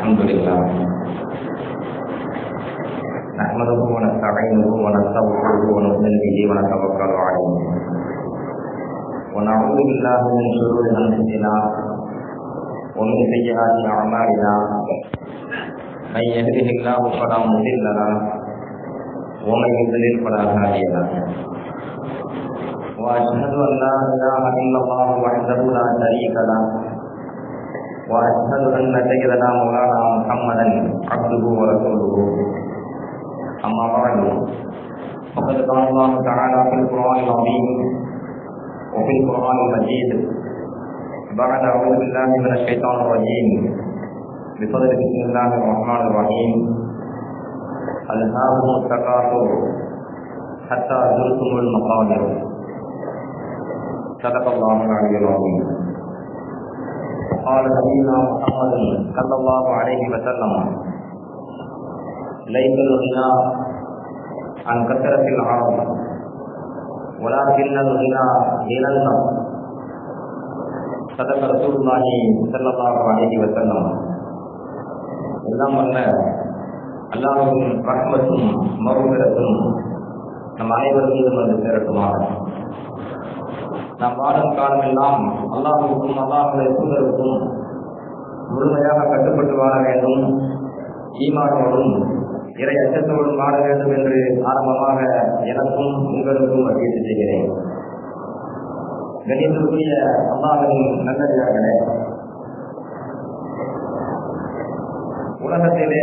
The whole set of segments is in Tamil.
الحمد لله نحمده ونستعينه ونستغفره ونؤمن به ونتوكل عليه ونعوذ بالله من شرور انفسنا ومن سيئات اعمالنا من يهده الله فلا مضل له ومن يضلل فلا هادي له واشهد ان لا اله الا الله وحده لا شريك له واشهد ان سيدنا مولانا محمدا عبده ورسوله اما بعد فقد قال الله تعالى في القران العظيم وفي القران المجيد بعد اعوذ بالله من الشيطان الرجيم بفضل بسم الله الرحمن الرحيم الهاكم التكاثر حتى زرتم المقابر صدق الله العلي العظيم قال نبينا محمد صلى الله عليه وسلم ليس الغنى عن كثرة العرب ولكن الغنى غنى النفس صدق رسول الله صلى الله عليه وسلم எல்லாம் வல்ல அல்லாஹுவின் ரஹ்மத்தும் மறுபிறத்தும் நம் அனைவர் மீதும் வந்து சேரட்டுமாக நாம் வாழும் காலமெல்லாம் அல்லாஹுக்கும் அல்லாஹுடைய தூதருக்கும் முழுமையாக கட்டுப்பட்டு வாழ வேண்டும் ஈமானோடும் இறை அச்சத்தோடும் வாழ வேண்டும் என்று ஆரம்பமாக எனக்கும் உங்களுக்கும் வலியுறுத்தி செய்கிறேன் கணிதத்துக்குரிய அல்லாஹின் நல்லடியார்களே உலகத்திலே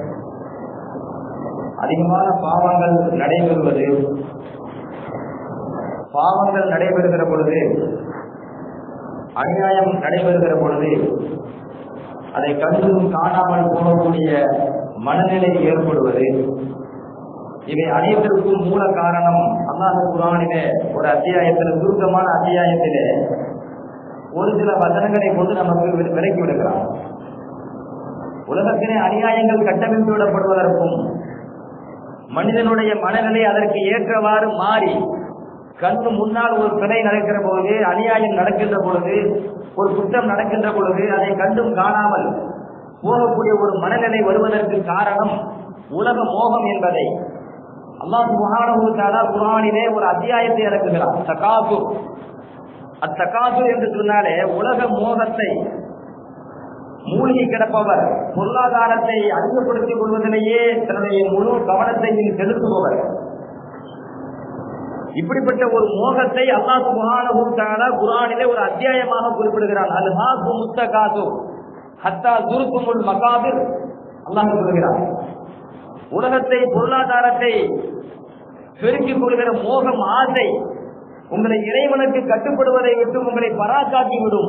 அதிகமான பாவங்கள் நடைபெறுவது பாவங்கள் நடைபெறுகிற பொழுது அநியாயம் நடைபெறுகிற பொழுது அதை கண்டும் காணாமல் போகக்கூடிய மனநிலை ஏற்படுவது இவை அனைத்திற்கும் மூல காரணம் அல்லாஹ் குரானிலே ஒரு அத்தியாயத்தில் சுருக்கமான அத்தியாயத்திலே ஒரு சில வசனங்களை கொண்டு நமக்கு விலக்கி விடுகிறார் உலகத்திலே அநியாயங்கள் கட்டமைத்து விடப்படுவதற்கும் மனிதனுடைய மனநிலை அதற்கு ஏற்றவாறு மாறி கண்ணு முன்னால் ஒரு பிழை நடக்கிற பொழுது அநியாயம் நடக்கின்ற பொழுது ஒரு குற்றம் நடக்கின்ற பொழுது அதை கண்டும் காணாமல் போகக்கூடிய ஒரு மனநிலை வருவதற்கு காரணம் உலக மோகம் என்பதை அல்லாஹ் முகானூத்தாலா குரானிலே ஒரு அத்தியாயத்தை இறக்குகிறார் தகாசு அத்தகாசு என்று சொன்னாலே உலக மோகத்தை மூழ்கி கிடப்பவர் பொருளாதாரத்தை அதிகப்படுத்திக் கொள்வதிலேயே தன்னுடைய முழு கவனத்தையும் செலுத்துபவர் இப்படிப்பட்ட ஒரு மோகத்தை அல்லாஹு முகான குரானிலே ஒரு அத்தியாயமாக குறிப்பிடுகிறான் அது ஹாசு முத்த காசு ஹத்தா துருக்குமுல் மகாபிர் அல்லாஹ் சொல்கிறார் உலகத்தை பொருளாதாரத்தை பெருக்கிக் கொள்கிற மோகம் ஆசை உங்களை இறைவனுக்கு கட்டுப்படுவதை விட்டு உங்களை பராக்காக்கி விடும்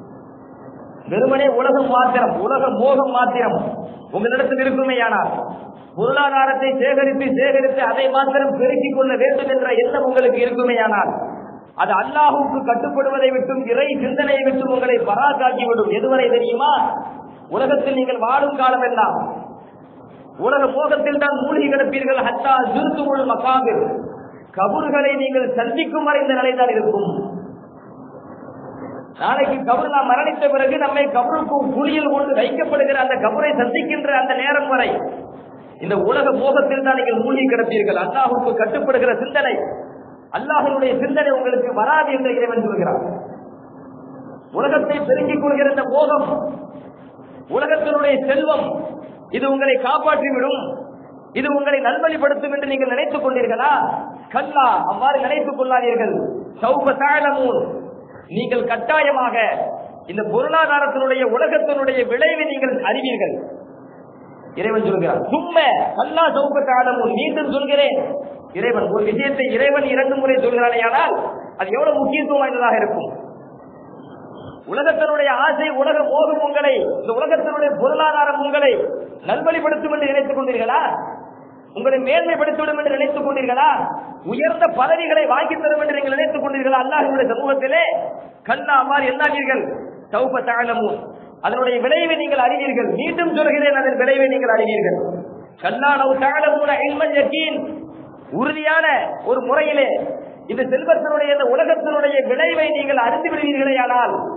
வெறுமனே உலகம் மாத்திரம் உலக மோகம் மாத்திரம் உங்களிடத்தில் இருக்குமேயானால் பொருளாதாரத்தை சேகரித்து சேகரித்து அதை மாத்திரம் பெருக்கிக் கொள்ள வேண்டும் என்ற எண்ணம் உங்களுக்கு இருக்குமேயானால் அது அல்லாஹுக்கு கட்டுப்படுவதை விட்டும் இறை சிந்தனையை விட்டும் உங்களை பராக்காக்கி விடும் எதுவரை தெரியுமா உலகத்தில் நீங்கள் வாழும் காலம் எல்லாம் உலக மோகத்தில் தான் மூழ்கி கிடப்பீர்கள் ஹத்தா ஜுருத்துமுள் மக்காவில் கபூர்களை நீங்கள் சந்திக்கும் வரை இந்த நிலைதான் இருக்கும் நாளைக்கு கபர் நாம் மரணித்த பிறகு நம்மை கபருக்கும் குழியில் கொண்டு வைக்கப்படுகிற அந்த கபரை சந்திக்கின்ற அந்த நேரம் வரை இந்த உலக மோகத்தில் தான் நீங்கள் மூழ்கி கிடப்பீர்கள் அல்லாஹுக்கு கட்டுப்படுகிற சிந்தனை அல்லாஹனுடைய சிந்தனை உங்களுக்கு வராது என்று இறைவன் சொல்கிறார் உலகத்தை பெருக்கிக் கொள்கிற இந்த மோகம் உலகத்தினுடைய செல்வம் இது உங்களை காப்பாற்றிவிடும் இது உங்களை நல்வழிப்படுத்தும் என்று நீங்கள் நினைத்துக் கொண்டீர்களா கல்லா அவ்வாறு நினைத்துக் கொள்ளாதீர்கள் சௌப தாழமூர் நீங்கள் கட்டாயமாக இந்த பொருளாதாரத்தினுடைய உலகத்தினுடைய விளைவை நீங்கள் அறிவீர்கள் இறைவன் சொல்கிறார் சும்ம கல்லா சௌபத்த ஆடமும் மீண்டும் சொல்கிறேன் இறைவன் ஒரு விஷயத்தை இறைவன் இரண்டு முறை சொல்கிறானே ஆனால் அது எவ்வளவு முக்கியத்துவம் வாய்ந்ததாக இருக்கும் உலகத்தினுடைய ஆசை உலக மோகம் உங்களை இந்த உலகத்தினுடைய பொருளாதாரம் உங்களை நல்வழிப்படுத்தும் என்று நினைத்துக் கொண்டீர்களா உங்களை மேன்மைப்படுத்திவிடும் என்று நினைத்துக் கொண்டீர்களா உயர்ந்த பதவிகளை வாங்கி தரும் என்று நீங்கள் நினைத்துக் கொண்டீர்களா அல்லாஹுடைய சமூகத்திலே கண்ணா அவ்வாறு என்னாதீர்கள் சௌப தாழமும் அதனுடைய விளைவை நீங்கள் அறிவீர்கள் மீண்டும் சொல்கிறேன் அதன் விளைவை நீங்கள் அறிவீர்கள் கல்லா நவ் தாழமூன இல்மன் யக்கீன் உறுதியான ஒரு முறையிலே இந்த செல்வத்தினுடைய இந்த உலகத்தினுடைய விளைவை நீங்கள் அறிந்து விடுவீர்களே ஆனால்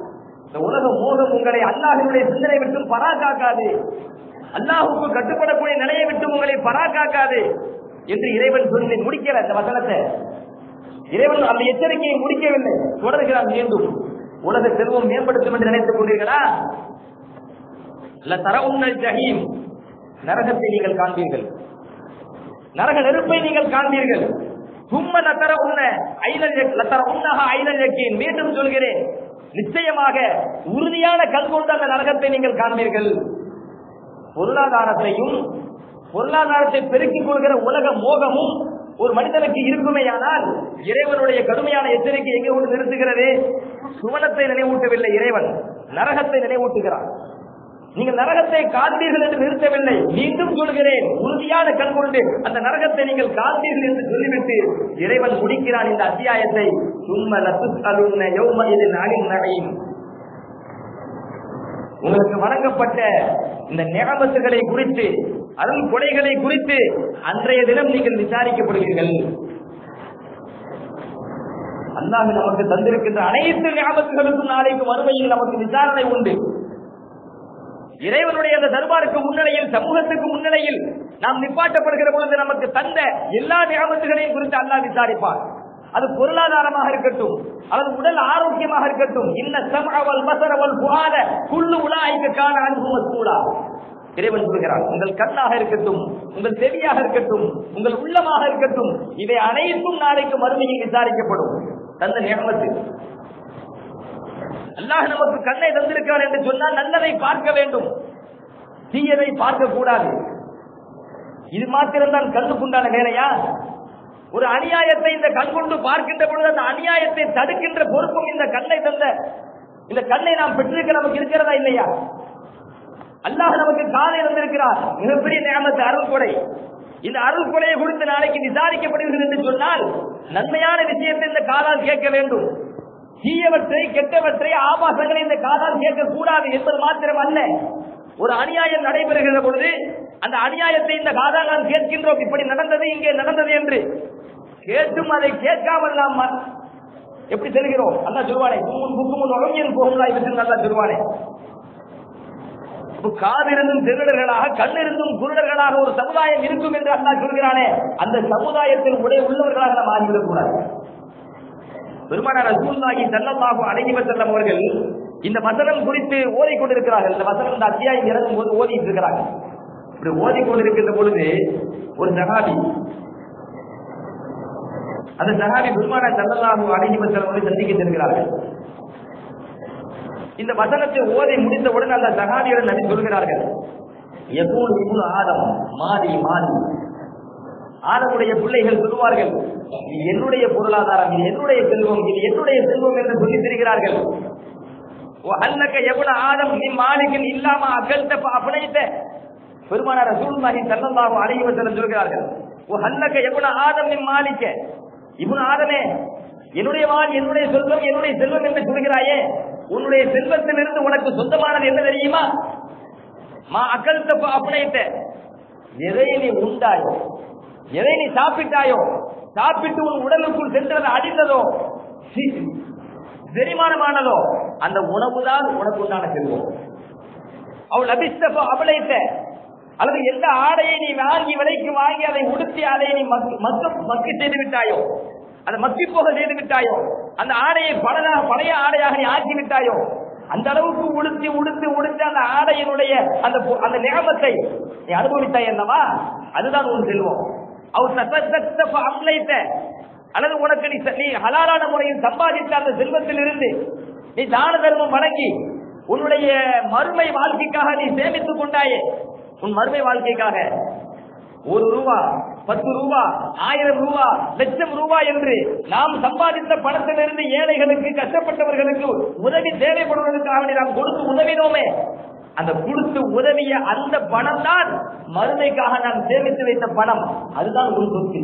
இந்த உலக மோகம் உங்களை அல்லாஹினுடைய சிந்தனை விட்டு பராக்காக்காது அல்லாஹுக்கு கட்டுப்படக்கூடிய நிலையை விட்டு உங்களை பராக்காக்காது என்று இறைவன் சொல்லி முடிக்கல இந்த வசனத்தை இறைவன் அந்த எச்சரிக்கையை முடிக்கவில்லை தொடர்கிறார் மீண்டும் உலக செல்வம் மேம்படுத்தும் என்று நினைத்துக் கொண்டீர்களா இல்ல தர உன்னல் ஜஹீம் நரகத்தை நீங்கள் காண்பீர்கள் நரக நெருப்பை நீங்கள் காண்பீர்கள் சும்ம லத்தர உன்ன ஐநல் லத்தர உன்னக ஐநல் யக்கீன் மீண்டும் சொல்கிறேன் நிச்சயமாக உறுதியான கண் கொண்ட அந்த நரகத்தை நீங்கள் காண்பீர்கள் பொருளாதாரத்தையும் பொருளாதாரத்தை பெருக்கிக் கொள்கிற உலக மோகமும் ஒரு மனிதனுக்கு இருக்குமேயானால் இறைவனுடைய கடுமையான எச்சரிக்கை எங்கே கொண்டு நிறுத்துகிறது சுவனத்தை நினைவூட்டவில்லை இறைவன் நரகத்தை நினைவூட்டுகிறான் நீங்கள் நரகத்தை காண்பீர்கள் என்று நிறுத்தவில்லை மீண்டும் சொல்கிறேன் உறுதியான கண் கொண்டு அந்த நரகத்தை நீங்கள் காண்பீர்கள் என்று சொல்லிவிட்டு இறைவன் முடிக்கிறான் இந்த அத்தியாயத்தை சும்ம லத்து அலுன்ன யௌமதின் நாளின் நடையும் உங்களுக்கு வழங்கப்பட்ட இந்த நியமத்துகளை குறித்து அருள் கொடைகளை குறித்து அன்றைய தினம் நீங்கள் விசாரிக்கப்படுவீர்கள் அல்லாஹ் நமக்கு தந்திருக்கின்ற அனைத்து ஞாபகங்களுக்கும் நாளைக்கு மறுமையில் நமக்கு விசாரணை உண்டு இறைவனுடைய அந்த தர்பாருக்கு முன்னிலையில் சமூகத்துக்கு முன்னிலையில் நாம் நிப்பாட்டப்படுகிற பொழுது நமக்கு தந்த எல்லா ஞாபகங்களையும் குறித்து அல்லாஹ் விசாரிப்பார் அது பொருளாதாரமாக இருக்கட்டும் அல்லது உடல் ஆரோக்கியமாக இருக்கட்டும் இன்ன சமவல் மசரவல் புகாத குள்ளு உலாய்க்கான அனுபவ சூழா இறைவன் சொல்கிறான் உங்கள் கண்ணாக இருக்கட்டும் உங்கள் செவியாக இருக்கட்டும் உங்கள் உள்ளமாக இருக்கட்டும் இவை அனைத்தும் நாளைக்கு மறுமையில் விசாரிக்கப்படும் தந்த நியமத்து அல்லாஹ் நமக்கு கண்ணை தந்திருக்கிறான் என்று சொன்னால் நல்லதை பார்க்க வேண்டும் தீயதை பார்க்க கூடாது இது மாத்திரம்தான் கண்ணுக்குண்டான வேலையா ஒரு அநியாயத்தை இந்த கண் கொண்டு பார்க்கின்ற பொழுது அந்த அநியாயத்தை தடுக்கின்ற பொறுப்பும் இந்த கண்ணை தந்த இந்த கண்ணை நாம் பெற்றிருக்க நமக்கு இருக்கிறதா இல்லையா அல்லாஹ் நமக்கு காதை தந்திருக்கிறார் மிகப்பெரிய நியமத்து அருள் கொடை இந்த அருள் கொடையை குறித்து நாளைக்கு விசாரிக்கப்படுகிறது என்று சொன்னால் நன்மையான விஷயத்தை இந்த காதால் கேட்க வேண்டும் தீயவற்றை கெட்டவற்றை ஆபாசங்களை இந்த காதால் கேட்க கூடாது என்பது மாத்திரம் அல்ல ஒரு அநியாயம் நடைபெறுகிற பொழுது அந்த அநியாயத்தை இந்த காதால் நாம் கேட்கின்றோம் இப்படி நடந்தது இங்கே நடந்தது என்று கேட்டும் அதை கேட்காமல் நாம் ம- எப்படி செல்கிறோம் அல்லா சொல்வானே கும்முன் குக்குமுன் உழங்கியன் போகும்லா இவற்றை நல்லா சொல்வானே இப்ப காதிருந்தும் திருடர்களாக கண்ணிருந்தும் குருடர்களாக ஒரு சமுதாயம் இருக்கும் என்று அல்லா சொல்கிறானே அந்த சமுதாயத்தில் உடைய உள்ளவர்களாக நாம் ஆகிவிடக் கூடாது பெருமானார் ரசூலுல்லாஹி ஸல்லல்லாஹு அலைஹி வஸல்லம் அவர்கள் இந்த வசனம் குறித்து ஓதிக் கொண்டிருக்கிறார்கள் இந்த வசனம் இந்த அத்தியாயம் இறங்கும் போது ஓதிட்டு இருக்கிறார்கள் இப்படி ஓதிக் கொண்டிருக்கின்ற பொழுது ஒரு சகாபி அந்த சகாபி பெருமானார் ஸல்லல்லாஹு அலைஹி வஸல்லம் அவர்களை சந்திக்க செல்கிறார்கள் இந்த வசனத்தை ஓதி முடித்தவுடன் அந்த சகாபியுடன் நபி சொல்கிறார்கள் எப்போது இவ்வளவு ஆதம் மாறி மாறி ஆதமுடைய பிள்ளைகள் சொல்வார்கள் இது என்னுடைய பொருளாதாரம் இது என்னுடைய செல்வம் இது என்னுடைய செல்வம் என்று சொல்லி திரிகிறார்கள் ஓ அல்லக்க எவ்வளவு ஆதம் நீ மாளிகள் இல்லாம அகழ்த்த அப்படித்த பெருமானார் ரசூலுல்லாஹி ஸல்லல்லாஹு அலைஹி வஸல்லம் சொல்கிறார்கள் ஓ அல்லக்க எவ்வளவு ஆதம் நீ மாளிக்க இவன் ஆதமே என்னுடைய வாழ் என்னுடைய செல்வம் என்னுடைய செல்வம் என்று சொல்கிறாயே உன்னுடைய செல்வத்திலிருந்து உனக்கு சொந்தமானது என்ன தெரியுமா மா அகழ்த்த அப்படித்த எதை நீ உண்டாயோ எதை நீ சாப்பிட்டாயோ சாப்பிட்டு உன் உடலுக்குள் சென்றது அடித்ததோ சி- செரிமானமானதோ அந்த உணவுதான் உனக்கு உண்டான செல்வம் அவள் அபிஷ்டபோ அவளைத்த அல்லது எந்த ஆடையை நீ வாங்கி விலைக்கு வாங்கி அதை உடுத்தி அதை நீ மக்கு மக்கு- மக்கி செய்து விட்டாயோ அதை மக்கி போக செய்து விட்டாயோ அந்த ஆடையை பழைய பழைய ஆடையாக நீ ஆக்கி விட்டாயோ அந்த அளவுக்கு உடுத்தி உடுத்தி உடுத்தி அந்த ஆடையினுடைய அந்த பொ- அந்த நியமத்தை நீ அனுபவித்தாய் என்னவா அதுதான் உன் செல்வம் அவர் தசத்தப்ப அம்லைத்த அல்லது உனக்கு நீ ச- நீ ஹலாலான முறையில் சம்பாதித்த அந்த செல்வத்தில் இருந்து நீ தான தர்மம் வழங்கி உன்னுடைய மறுமை வாழ்க்கைக்காக நீ சேமித்துக் கொண்டாயே உன் மறுமை வாழ்க்கைக்காக ஒரு ரூபா பத்து ரூபா ஆயிரம் ரூபா லட்சம் ரூபாய் என்று நாம் சம்பாதித்த பணத்திலிருந்து ஏழைகளுக்கு கஷ்டப்பட்டவர்களுக்கு உதவி தேவைப்படுவதற்காக வேண்டி நாம் கொடுத்து உதவினோமே அந்த கொடுத்து உதவிய அந்த பணம் தான் மறுமைக்காக நாம் சேமித்து வைத்த பணம் அதுதான் உன் சொத்து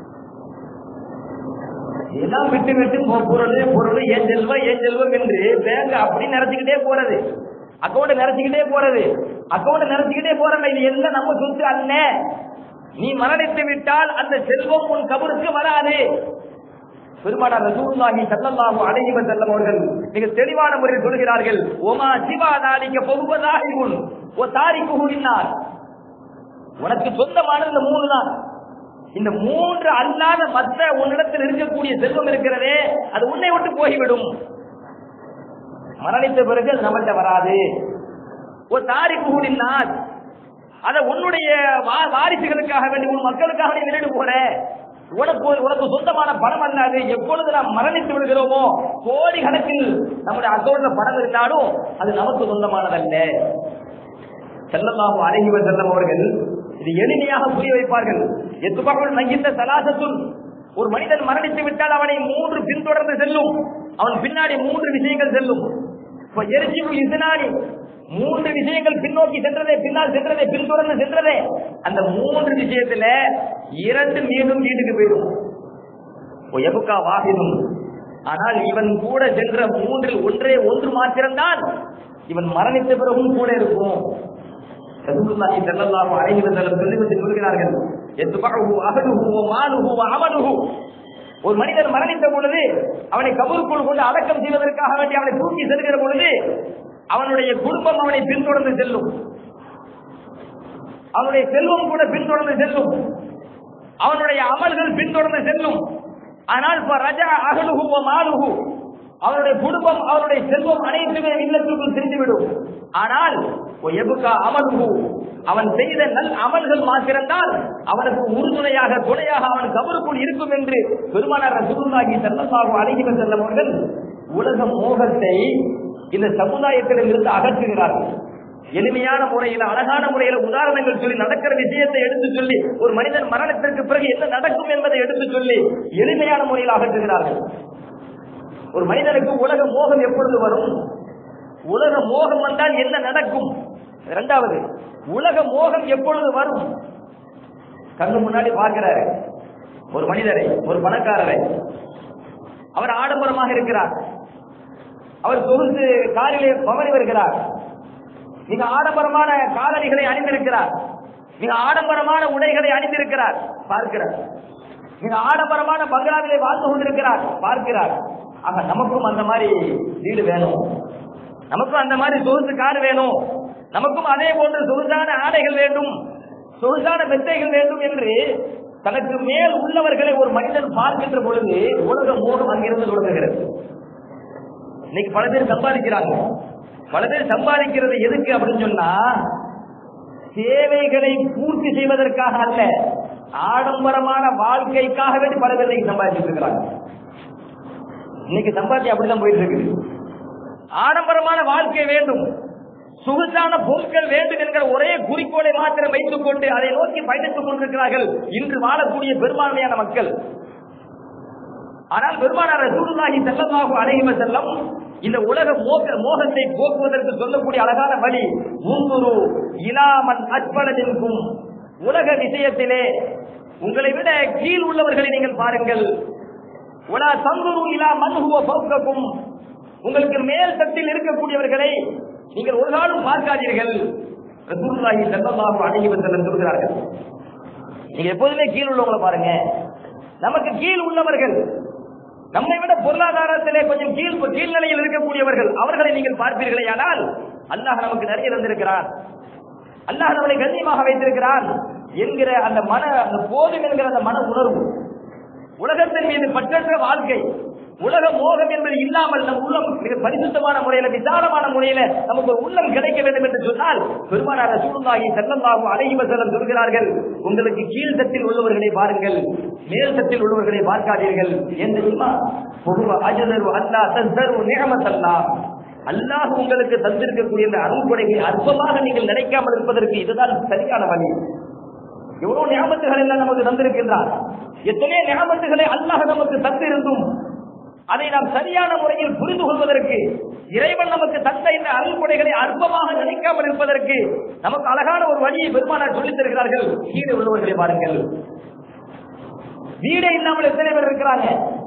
எல்லாம் விட்டு விட்டு பொ- பொருள் பொருள் ஏன் செல்வம் ஏன் செல்வம் என்று பேங்க் அப்படி நிறைச்சுக்கிட்டே போறது அக்கௌண்ட் நிறைச்சுக்கிட்டே போறது அக்கௌண்ட் நிறைச்சுக்கிட்டே போறல இது எல்லாம் நம்ம சொத்து அல்ல நீ மரணித்து விட்டால் அந்த செல்வம் உன் கபருக்கு வராது பெருமானார் ரசூலுல்லாஹி ஸல்லல்லாஹு அலைஹி வஸல்லம் அவர்கள் மிக தெளிவான முறையில் சொல்கிறார்கள் ஒமா சிவா தாலிக்க பொகுவதாகிகுன் ஓ தாரிக்குஹு இன்னார் உனக்கு சொந்தமானது இந்த மூணு தான் இந்த மூன்று அல்லாத மற்ற உன்னிடத்தில் இருக்கக்கூடிய செல்வம் இருக்கிறதே அது உன்னை விட்டு போய்விடும் மரணித்த பிறகு அது நம்மகிட்ட வராது ஒரு தாரி புகுடினார் அத உன்னுடைய வா- வாரிசுகளுக்காக வேண்டி உன் மக்களுக்காக நீ விளையாடு போற உனக்கு ஒரு- உனக்கு சொந்தமான பணம் அல்லாது எப்பொழுது நாம் மரணித்து விடுகிறோமோ கோடி கணக்கில் நம்முடைய அக்கௌண்ட்ல பணம் இருந்தாலும் அது நமக்கு சொந்தமானதல்ல செல்லல்லாஹு அழகி செல்லம் அவர்கள் இது எளிமையாக புரிய வைப்பார்கள் எத்துபகுள் நகிந்த சலாசத்துள் ஒரு மனிதன் மரணித்து விட்டால் அவனை மூன்று பின்தொடர்ந்து செல்லும் அவன் பின்னாடி மூன்று விஷயங்கள் செல்லும் இப்ப எரிச்சிபு இசனானி மூன்று விஷயங்கள் பின்னோக்கி சென்றதே பின்னால் சென்றதே பின்தொடர்ந்து சென்றதே அந்த மூன்று விஷயத்துல இரண்டு மீண்டும் வீட்டுக்கு போயிடும் எபுக்கா வாகிதும் ஆனால் இவன் கூட சென்ற மூன்றில் ஒன்றே ஒன்று மாத்திரம்தான் இவன் மரணித்த பிறகும் கூட இருக்கும் ரசூலுல்லாஹி ஸல்லல்லாஹு அலைஹி வஸல்லம் சொல்லிவிட்டு சொல்கிறார்கள் எத்பஹு அஹலுஹு வ மாலுஹு வ அமலுஹு ஒரு மனிதன் மரணித்த பொழுது அவனை கபருக்குள் கொண்டு அடக்கம் செய்வதற்காக வேண்டி அவனை தூக்கி செல்கிற பொழுது அவனுடைய குடும்பம் அவனை பின்தொடர்ந்து செல்லும் அவனுடைய செல்வம் கூட பின்தொடர்ந்து செல்லும் அவனுடைய அமல்கள் பின்தொடர்ந்து செல்லும் ஆனால் இப்ப ரஜா அகலுகு வ மாலுகு அவனுடைய குடும்பம் அவனுடைய செல்வம் அனைத்துமே இல்லத்திற்குள் திரும்பிவிடும் ஆனால் ஒ எபுக்கா அமலுகு அவன் செய்த நல் அமல்கள் மாத்திரம்தான் அவனுக்கு உறுதுணையாக துணையாக அவன் கபருக்குள் இருக்கும் என்று பெருமானார் ரசூலுல்லாஹி ஸல்லல்லாஹு அலைஹி வஸல்லம் அவர்கள் உலக மோகத்தை இந்த சமுதாயத்திடம் இருந்து அகற்றுகிறார்கள் எளிமையான முறையில் அழகான முறையில் உதாரணங்கள் சொல்லி நடக்கிற விஷயத்தை எடுத்து சொல்லி ஒரு மனிதன் மரணத்திற்கு பிறகு என்ன நடக்கும் என்பதை எடுத்து சொல்லி எளிமையான முறையில் அகற்றுகிறார்கள் ஒரு மனிதனுக்கு உலக மோகம் எப்பொழுது வரும் உலக மோகம் வந்தால் என்ன நடக்கும் இரண்டாவது உலக மோகம் எப்பொழுது வரும் கண்ணு முன்னாடி பார்க்கிறாரு ஒரு மனிதரை ஒரு பணக்காரரை அவர் ஆடம்பரமாக இருக்கிறார் அவர் சொகுசு காரிலே பவனி வருகிறார் மிக ஆடம்பரமான காலணிகளை அணிந்திருக்கிறார் மிக ஆடம்பரமான உடைகளை அணிந்திருக்கிறார் பார்க்கிறார் மிக ஆடம்பரமான பங்களாவிலே வாழ்ந்து கொண்டிருக்கிறார் பார்க்கிறார் ஆக நமக்கும் அந்த மாதிரி வீடு வேணும் நமக்கும் அந்த மாதிரி சொகுசு கார் வேணும் நமக்கும் அதே போன்று சொகுசான ஆடைகள் வேண்டும் சொகுசான மெத்தைகள் வேண்டும் என்று தனக்கு மேல் உள்ளவர்களை ஒரு மனிதன் பார்க்கின்ற பொழுது உலக மோகம் அங்கிருந்து தொடங்குகிறது இன்னைக்கு பல பேர் சம்பாதிக்கிறாங்க பல பேர் சம்பாதிக்கிறது எதுக்கு அப்படின்னு சொன்னா தேவைகளை பூர்த்தி செய்வதற்காக அல்ல ஆடம்பரமான வாழ்க்கைக்காக வேண்டி பல பேர் இன்னைக்கு சம்பாதிச்சுட்டு இருக்கிறாங்க இன்னைக்கு சம்பாத்தி அப்படிதான் போயிட்டு இருக்குது ஆடம்பரமான வாழ்க்கை வேண்டும் சொகுசான பொருட்கள் வேண்டும் என்கிற ஒரே குறிக்கோளை மாத்திரம் வைத்துக் கொண்டு அதை நோக்கி பயணித்துக் கொண்டிருக்கிறார்கள் இன்று வாழக்கூடிய பெரும்பான்மையான மக்கள் ஆனால் பெருமானார் ரசூலுல்லாஹி ஸல்லல்லாஹு அலைஹி வஸல்லம் இந்த உலக மோக மோகத்தை போக்குவதற்கு சொல்லக்கூடிய அழகான வழி முன்னுரு இலாமன் அற்பனதிற்கும் உலக விஷயத்திலே உங்களை விட கீழ் உள்ளவர்களை நீங்கள் பாருங்கள் உலா தங்குரு இலா மன்ஹுவ பௌக்கக்கும் உங்களுக்கு மேல் தட்டில் இருக்கக்கூடியவர்களை நீங்கள் ஒரு நாளும் பார்க்காதீர்கள் ரசூலுல்லாஹி ஸல்லல்லாஹு அலைஹி வஸல்லம் சொல்கிறார்கள் நீங்க எப்போதுமே கீழ் உள்ளவங்களை பாருங்க நமக்கு கீழ் உள்ளவர்கள் நம்மை விட பொருளாதாரத்திலே கொஞ்சம் கீழ் கீழ்நிலையில் இருக்கக்கூடியவர்கள் அவர்களை நீங்கள் பார்ப்பீர்களே ஆனால் அல்லாஹ் நமக்கு நிறைய தந்திருக்கிறான் அல்லாஹ் நம்மளை கண்ணியமாக வைத்திருக்கிறான் என்கிற அந்த மன அந்த போதும் என்கிற அந்த மன உணர்வு உலகத்தின் மீது பற்றற்ற வாழ்க்கை உலக மோகம் என்பது இல்லாமல் நம் உள்ளம் மிக பரிசுத்தமான முறையில விசாலமான முறையில நமக்கு ஒரு உள்ளம் கிடைக்க வேண்டும் என்று சொன்னால் பெருமானார் ரசூலுல்லாஹி ஸல்லல்லாஹு அலைஹி வஸல்லம் சொல்கிறார்கள் உங்களுக்கு கீழ் தட்டில் உள்ளவர்களை பாருங்கள் மேல் தட்டில் உள்ளவர்களை பார்க்காதீர்கள் என்று தெரியுமா பொதுவா அஜதரு அல்லா தஸ்தரு நிகமத்தல்லாஹ் அல்லாஹ் உங்களுக்கு தந்திருக்கக்கூடிய இந்த அருள்கொடைகளை அற்பமாக நீங்கள் நினைக்காமல் இருப்பதற்கு இதுதான் சரியான வழி எவ்வளவு ஞாபகத்துகள் எல்லாம் நமக்கு தந்திருக்கின்றார் எத்தனை ஞாபகத்துகளை அல்லாஹ் நமக்கு தந்திருந்தும் அதை நாம் சரியான முறையில் புரிந்து கொள்வதற்கு இறைவன் நமக்கு தந்த இந்த அருள்கொடைகளை அற்பமாக நினைக்காமல் இருப்பதற்கு நமக்கு அழகான ஒரு வழியை பெருமானார் சொல்லித் தருகிறார்கள் கீழே உள்ளவர்களை பாருங்கள் வீடே இல்லாமல் எத்தனை பேர் இருக்கிறாங்க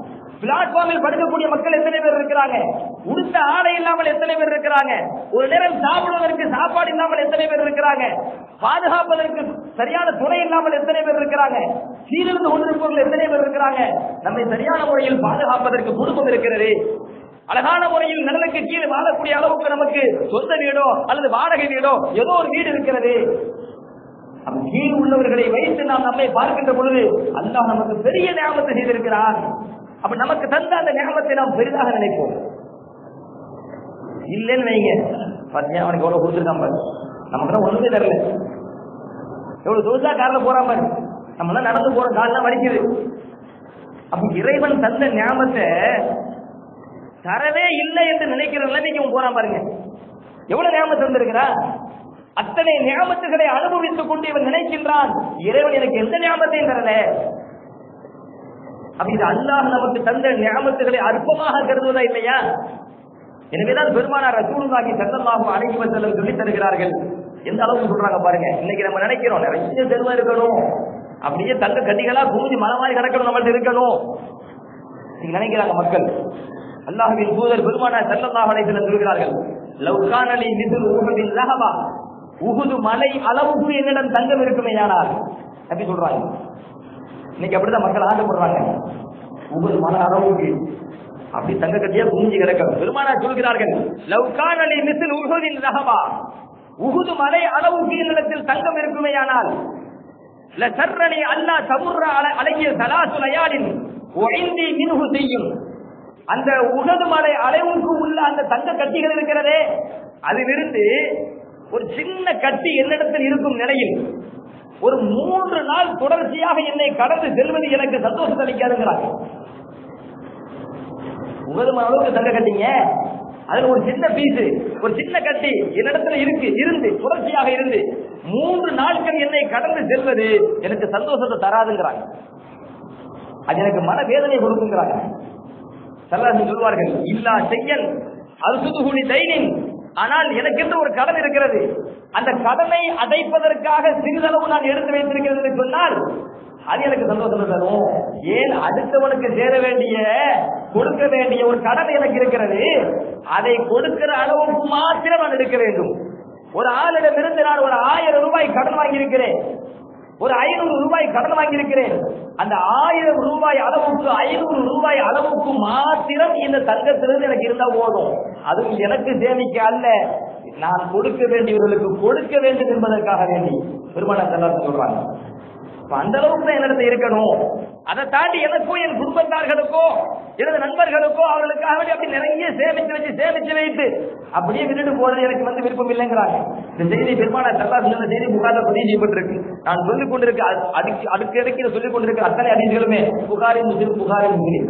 பிளாட்ஃபார்மில் படுக்கக்கூடிய மக்கள் எத்தனை பேர் இருக்கிறாங்க உடுத்த ஆடை இல்லாமல் எத்தனை பேர் இருக்கிறாங்க ஒரு நேரம் சாப்பிடுவதற்கு சாப்பாடு இல்லாமல் எத்தனை பேர் இருக்கிறாங்க பாதுகாப்பதற்கு சரியான துணை இல்லாமல் எத்தனை பேர் இருக்கிறாங்க சீரிருந்து கொண்டிருப்பவர்கள் எத்தனை பேர் இருக்கிறாங்க நம்மை சரியான முறையில் பாதுகாப்பதற்கு குடும்பம் இருக்கிறது அழகான முறையில் நிழலுக்கு கீழே வாழக்கூடிய அளவுக்கு நமக்கு சொந்த வீடோ அல்லது வாடகை வீடோ ஏதோ ஒரு வீடு இருக்கிறது அப்ப கீழ் உள்ளவர்களை வைத்து நாம் நம்மை பார்க்கின்ற பொழுது அல்லாஹ் நமக்கு பெரிய ஞாபகத்தை செய்திருக்கிறான் அப்ப நமக்கு தந்த அந்த ஞாபகத்தை நாம் பெரிதாக நினைப்போம் இல்லைன்னு வைங்க பாத்தீங்க அவனுக்கு எவ்வளவு கொடுத்துருக்கான் பாரு நமக்கு தான் ஒண்ணுமே தரல எவ்வளவு தோசா கார்ல போறான் பாரு நம்ம தான் நடந்து போறோம் கால்லாம் வலிக்குது அப்ப இறைவன் தந்த ஞாபகத்தை தரவே இல்லை என்று நினைக்கிற நிலைமைக்கு அவன் போறான் பாருங்க எவ்வளவு ஞாபகம் தந்திருக்கிறா அத்தனை ஞாபகத்துகளை அனுபவித்துக் கொண்டு இவன் நினைக்கின்றான் இறைவன் எனக்கு எந்த ஞாபகத்தையும் தரல அப்ப இது அல்லாஹ் நமக்கு தந்த ஞாபகத்துகளை அற்பமாக கருதுவதா இல்லையா எனவேதான் பெருமானார் ரசூலுல்லாஹி ஸல்லல்லாஹு அலைஹி வஸல்லம் சொல்லி தருகிறார்கள் எந்த அளவுக்கு சொல்றாங்க பாருங்க இன்னைக்கு நம்ம நினைக்கிறோம் நிறைய செல்வம் இருக்கணும் அப்படியே தங்க கட்டிகளா குமிஞ்சு மலை மாதிரி கிடக்கணும் நம்மள்ட்ட இருக்கணும் இன்னைக்கு நினைக்கிறாங்க மக்கள் அல்லாஹ்வின் தூதர் பெருமானார் ஸல்லல்லாஹு அலைஹி வஸல்லம் சொல்கிறார்கள் லவ் கானலி மிதுல் உஹுதின் லஹபா உஹுது மலை அளவுக்கு என்னிடம் தங்கம் இருக்குமேயானால் அப்படி சொல்றாங்க இன்னைக்கு அப்படிதான் மக்கள் ஆசைப்படுறாங்க உஹுது மலை அளவுக்கு அப்படி தங்க கட்டியா குமிஞ்சு கிடக்க பெருமானார் சொல்கிறார்கள் லவ் கானலி மிதுல் உஹுதின் லஹபா உஹுது மலை அளவுக்கு என்னிடத்தில் தங்கம் இருக்குமேயானால் லசர்ரனி அல்லா தமுர்ர அல- அலைய சலாசு லயாலின் ஒழிந்தி மின்ஹு செய்யும் அந்த உகது மலை அளவுக்கு உள்ள அந்த தங்க கட்டிகள் இருக்கிறதே அதிலிருந்து ஒரு சின்ன கட்டி என்னிடத்தில் இருக்கும் நிலையில் ஒரு மூன்று நாள் தொடர்ச்சியாக என்னை கடந்து செல்வது எனக்கு சந்தோஷத்தை அளிக்காதுங்கிறாங்க உகது மலை அளவுக்கு தங்க கட்டிங்க அதுல ஒரு சின்ன பீஸ் ஒரு சின்ன கட்டி என்னிடத்துல இருக்கு இருந்து தொடர்ச்சியாக இருந்து மூன்று நாட்கள் என்னை கடந்து செல்வது எனக்கு சந்தோஷத்தை தராதுங்கிறாங்க அது எனக்கு மன வேதனை கொடுக்குங்கிறாங்க சல்லாசி சொல்வார்கள் இல்லா செய்யன் அது சுதுகுனி தைனின் ஆனால் எனக்கென்று ஒரு கடன் இருக்கிறது அந்த கடனை அடைப்பதற்காக சிறிதளவு நான் எடுத்து வைத்திருக்கிறது என்று சொன்னால் அது எனக்கு சந்தோஷத்தை தரும் ஏன் அடுத்தவனுக்கு சேர வேண்டிய கொடுக்க வேண்டிய ஒரு கடன் எனக்கு இருக்கிறது அதை கொடுக்கிற அளவுக்கு மாத்திரம் நான் எடுக்க வேண்டும் ஒரு ஆளிடமிருந்து நான் ஒரு ஆயிரம் ரூபாய் கடன் வாங்கியிருக்கிறேன் ஒரு ஐநூறு ரூபாய் கடன் வாங்கியிருக்கிறேன் அந்த ஆயிரம் ரூபாய் அளவுக்கு ஐநூறு ரூபாய் அளவுக்கு மாத்திரம் இந்த தங்கத்திலிருந்து எனக்கு இருந்தா போதும் அதுவும் எனக்கு சேமிக்க அல்ல நான் கொடுக்க வேண்டியவர்களுக்கு கொடுக்க வேண்டும் என்பதற்காக வேண்டி பெருமான செல்லார் சொல்றாங்க அப்ப அந்த அளவுக்கு தான் என்னிடத்துல இருக்கணும் அதை தாண்டி எனக்கோ என் குடும்பத்தார்களுக்கோ எனது நண்பர்களுக்கோ அவர்களுக்காக வேண்டி அப்படி நிறைய சேமிச்சு வச்சு சேமிச்சு வைத்து அப்படியே விட்டுட்டு போறது எனக்கு வந்து விருப்பம் இல்லைங்கிறாங்க இந்த செய்தி பெருமான சல்லா சொன்ன செய்தி புகாரில் பதிவு செய்யப்பட்டிருக்கு நான் சொல்லிக் கொண்டிருக்க அது- அதுக்கு அடுக்கு இடைக்கு சொல்லிக் கொண்டிருக்க அத்தனை அதிகளுமே புகாரின் முஸ்லிம் புகாரின் முஸ்லிம்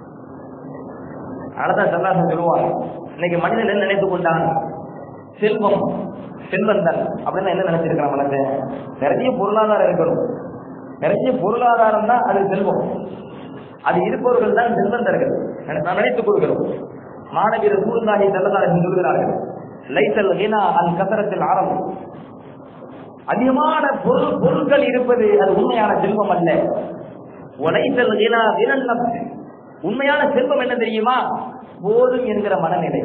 அதான் சல்லாசன் சொல்லுவாங்க இன்னைக்கு மனிதன் என்ன நினைத்துக் கொண்டான் செல்வம் செல்வந்தன் அப்படின்னு என்ன நினைச்சிருக்கிறான் மனசு நிறைய பொருளாதாரம் இருக்கணும் நிறைய பொருளாதாரம் தான் அது செல்வம் அது இருப்பவர்கள் தான் செல்வந்தர்கள் என- நான் நினைத்துக் கொள்கிறோம் மாணவியர் சூழ்நாகி செல்லதாரர்கள் சொல்கிறார்கள் லைசல் ஹினா அன் கசரத்தில் ஆரம் அதிகமான பொருள் பொருட்கள் இருப்பது அது உண்மையான செல்வம் அல்ல உழைத்தல் ஹினா வினன் நப்ஸ். உண்மையான செல்வம் என்ன தெரியுமா போதும் என்கிற மனநிலை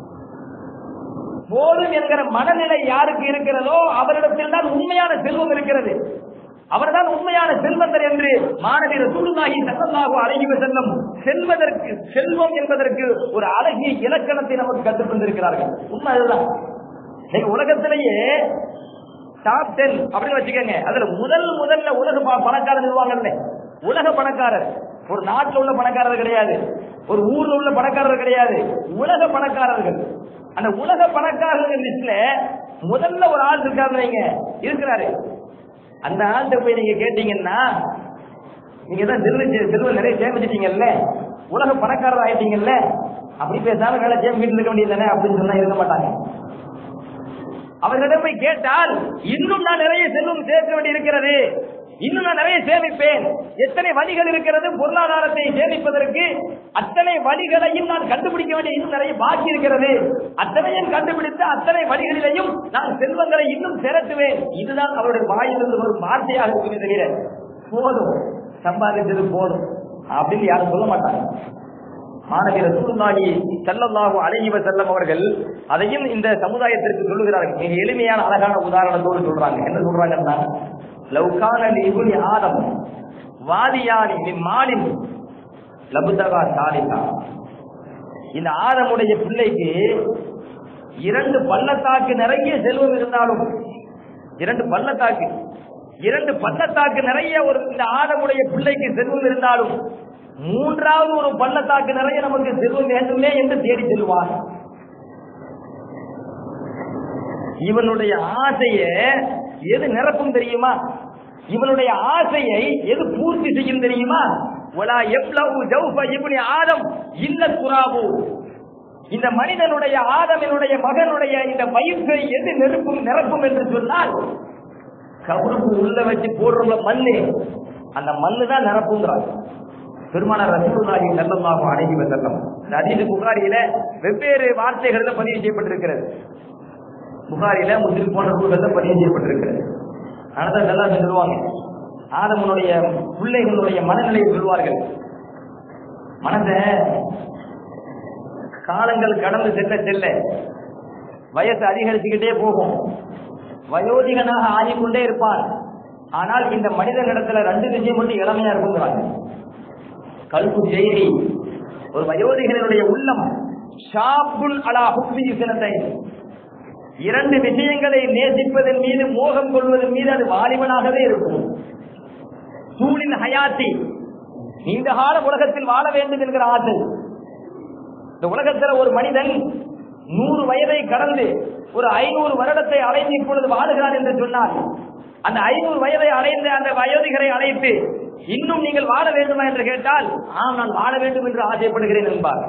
போதும் என்கிற மனநிலை யாருக்கு இருக்கிறதோ அவரிடத்தில் தான் உண்மையான செல்வம் இருக்கிறது அவர்தான் உண்மையான செல்வந்தர் என்று மாணவியர் சூழ்நாகி சத்தமாக அழகி செல்லும் செல்வதற்கு செல்வம் என்பதற்கு ஒரு அழகிய இலக்கணத்தை நமக்கு கற்றுக் கொண்டிருக்கிறார்கள் உண்மை அதுதான் இன்னைக்கு உலகத்திலேயே டாப் டென் அப்படின்னு வச்சுக்கோங்க அதுல முதல் முதல்ல உலக ப- பணக்காரர் சொல்லுவாங்கல்ல உலக பணக்காரர் ஒரு நாட்டுல உள்ள பணக்காரர் கிடையாது ஒரு ஊர்ல உள்ள பணக்காரர் கிடையாது உலக பணக்காரர்கள் அந்த உலக பணக்காரர்கள் லிஸ்ட்ல முதல்ல ஒரு ஆள் இருக்காரு வைங்க இருக்கிறாரு அந்த ஆள்கிட்ட போய் நீங்க கேட்டீங்கன்னா நீங்க தான் செல்வ செல்வம் நிறைய சேமிச்சிட்டீங்கல்ல உலக பணக்காரர் ஆயிட்டீங்கல்ல அப்படி பேசாம வேலை சேமி வீட்டுல இருக்க வேண்டியது தானே அப்படின்னு சொன்னா இருக்க மாட்டாங்க அவர்களிடம் போய் கேட்டால் இன்னும் நான் நிறைய செல்வம் சேர்க்க வேண்டி இருக்கிறது இன்னும் நான் நிறைய சேமிப்பேன் எத்தனை வழிகள் இருக்கிறது பொருளாதாரத்தை சேமிப்பதற்கு அத்தனை வழிகளையும் நான் கண்டுபிடிக்க வேண்டிய இன்னும் நிறைய பாக்கி இருக்கிறது அத்தனையும் கண்டுபிடித்து அத்தனை வழிகளிலையும் நான் செல்வங்களை இன்னும் திரட்டுவேன் இதுதான் அவருடைய வாயிலிருந்து ஒரு வார்த்தையாக இருக்குமே தவிர போதும் சம்பாதிச்சது போதும் அப்படின்னு யாரும் சொல்ல மாட்டாங்க மாணவி ரசூலுல்லாஹி ஸல்லல்லாஹு அலைஹி வஸல்லம் அவர்கள் அதையும் இந்த சமுதாயத்திற்கு சொல்லுகிறார்கள் மிக எளிமையான அழகான உதாரணத்தோடு சொல்றாங்க என்ன சொல்றாங்கன்னா லவ் கான லிபுனி ஆதம் வாதியானி மின் மாலின் லபுதகா சாலிகா இந்த ஆதமுடைய பிள்ளைக்கு இரண்டு பள்ளத்தாக்கு நிறைய செல்வம் இருந்தாலும் இரண்டு பள்ளத்தாக்கு இரண்டு பள்ளத்தாக்கு நிறைய ஒரு இந்த ஆதமுடைய பிள்ளைக்கு செல்வம் இருந்தாலும் மூன்றாவது ஒரு பள்ளத்தாக்கு நிறைய நமக்கு செல்வம் வேண்டுமே என்று தேடி செல்வார் இவனுடைய ஆசைய எது நிரப்பும் தெரியுமா இவனுடைய ஆசையை எது பூர்த்தி செய்யும் தெரியுமா ஒலா எவ்வளவு ஜவுஃப இப்னி ஆதம் இல்ல துராபு இந்த மனிதனுடைய ஆதமனுடைய மகனுடைய இந்த வயிற்றை எது நெருப்பும் நிரப்பும் என்று சொன்னால் கபருக்கு உள்ள வச்சு போடுற மண்ணு அந்த மண்ணு தான் நிரப்புங்கிறார் பெருமான ரசூலுல்லாஹி ஸல்லல்லாஹு அலைஹி வஸல்லம் இந்த ஹதீஸ் புகாரியில வெவ்வேறு வார்த்தைகள்ல பதிவு செய்யப்பட்டிருக்கிறது புகாரில முஸ்லிம் போன்ற நூல்கள்ல பதிவு செய்யப்பட்டிருக்கிறது ஆனதான் நல்லா சொல்லுவாங்க ஆதமனுடைய பிள்ளைகளுடைய மனநிலையை சொல்வார்கள் மனதை காலங்கள் கடந்து செல்ல செல்ல வயசு அதிகரிச்சுக்கிட்டே போகும் வயோதிகனாக ஆகிக்கொண்டே இருப்பான் ஆனால் இந்த மனிதனிடத்துல ரெண்டு விஷயம் மட்டும் இளமையா இருக்குங்கிறாங்க கல்பு செய்தி ஒரு வயோதிகனுடைய உள்ளம் ஷாப்புல் அலா ஹுப்தி சினத்தை இரண்டு விஷயங்களை நேசிப்பதன் மீது மோகம் கொள்வதன் மீது அது வாலிபனாகவே இருக்கும் சூழின் ஹயாத்தி நீண்ட கால உலகத்தில் வாழ வேண்டும் என்கிற ஆசை இந்த உலகத்துல ஒரு மனிதன் நூறு வயதை கடந்து ஒரு ஐநூறு வருடத்தை அடைந்து இப்பொழுது வாழுகிறான் என்று சொன்னால் அந்த ஐநூறு வயதை அடைந்த அந்த வயோதிகரை அழைத்து இன்னும் நீங்கள் வாழ வேண்டுமா என்று கேட்டால் ஆம் நான் வாழ வேண்டும் என்று ஆசைப்படுகிறேன் என்பார்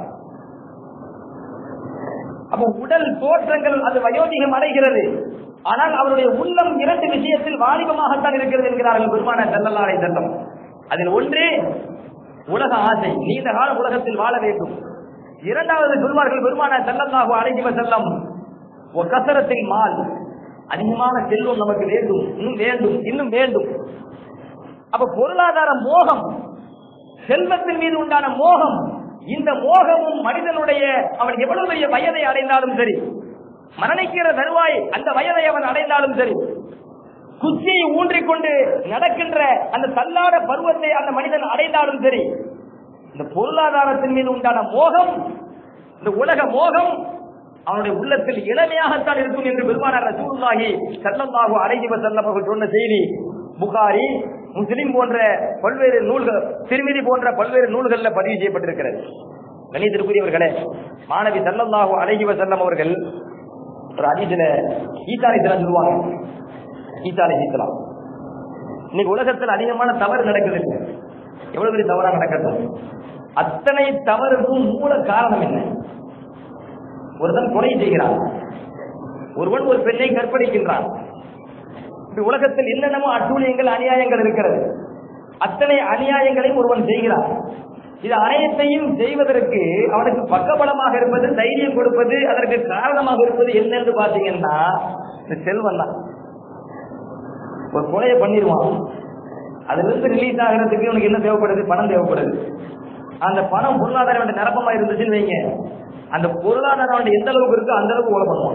அப்போ உடல் தோற்றங்கள் அது வயோதிகம் அடைகிறது ஆனால் அவருடைய உள்ளம் இரண்டு விஷயத்தில் வாலிபமாகத்தான் இருக்கிறது என்கிறார்கள் பெருமான செல்லல்லாரை செல்லம் அதில் ஒன்று உலக ஆசை நீண்ட கால உலகத்தில் வாழ வேண்டும் இரண்டாவது சொல்வார்கள் பெருமான செல்லல்லாஹு அழைக்கிவ செல்லம் ஒரு கசரத்தில் மால் அதிகமான செல்வம் நமக்கு வேண்டும் இன்னும் வேண்டும் இன்னும் வேண்டும் அப்ப பொருளாதார மோகம் செல்வத்தின் மீது உண்டான மோகம் இந்த மோகமும் மனிதனுடைய அவன் எவ்வளவு பெரிய வயதை அடைந்தாலும் சரி மரணிக்கிற தருவாய் அந்த வயதை அவன் அடைந்தாலும் சரி குச்சியை ஊன்றிக்கொண்டு நடக்கின்ற அந்த தள்ளாட பருவத்தை அந்த மனிதன் அடைந்தாலும் சரி இந்த பொருளாதாரத்தின் மீது உண்டான மோகம் இந்த உலக மோகம் அவனுடைய உள்ளத்தில் இளமையாகத்தான் இருக்கும் என்று பெருமானார் ரசூலுல்லாஹி ஸல்லல்லாஹு அலைஹி வஸல்லம் அவர்கள் சொன்ன செய்தி புகாரி முஸ்லிம் போன்ற பல்வேறு நூல்கள் திருமிதி போன்ற பல்வேறு நூல்கள்ல பதிவு செய்யப்பட்டிருக்கிறது கணிதத்திற்குரியவர்களே மாணவி ஸல்லல்லாஹு அலைஹி வஸல்லம் அவர்கள் ஒரு அதிசல ஈசா அலைஹிஸ்ஸலாம் சொல்லுவாங்க ஈசா அலைஹிஸ்ஸலாம் இன்னைக்கு உலகத்தில் அதிகமான தவறு நடக்குது இல்லை எவ்வளவு பெரிய தவறா நடக்கட்டும் அத்தனை தவறுக்கும் மூல காரணம் என்ன ஒருத்தன் கொலை செய்கிறான் ஒருவன் ஒரு பெண்ணை கற்பழிக்கின்றான் இப்படி உலகத்தில் என்னென்னமோ அட்டூழியங்கள் அநியாயங்கள் இருக்கிறது அத்தனை அநியாயங்களையும் ஒருவன் செய்கிறான் இது அனைத்தையும் செய்வதற்கு அவனுக்கு பக்கபலமாக இருப்பது தைரியம் கொடுப்பது அதற்கு காரணமாக இருப்பது என்னன்னு பாத்தீங்கன்னா இந்த செல்வம் தான் ஒரு கொலையை பண்ணிடுவான் அதுல இருந்து ரிலீஸ் ஆகிறதுக்கு உனக்கு என்ன தேவைப்படுது பணம் தேவைப்படுது அந்த பணம் பொருளாதாரம் வேண்டிய நிரப்பமா இருந்துச்சுன்னு வைங்க அந்த பொருளாதாரம் வேண்டிய எந்த அளவுக்கு இருக்கோ அந்த அளவுக்கு கொலை பண்ணுவான்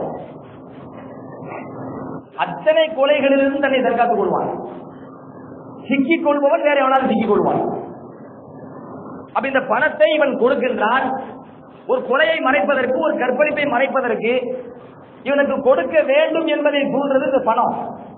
அத்தனை கொலைகளிலிருந்து தன்னை தற்காத்துக் கொள்வான் சிக்கிக் கொள்பவன் வேற எவனாலும் சிக்கிக் கொள்வான் அப்ப இந்த பணத்தை இவன் கொடுக்கின்றான் ஒரு கொலையை மறைப்பதற்கு ஒரு கற்பழிப்பை மறைப்பதற்கு இவனுக்கு கொடுக்க வேண்டும் என்பதை தூண்டுறது இந்த பணம்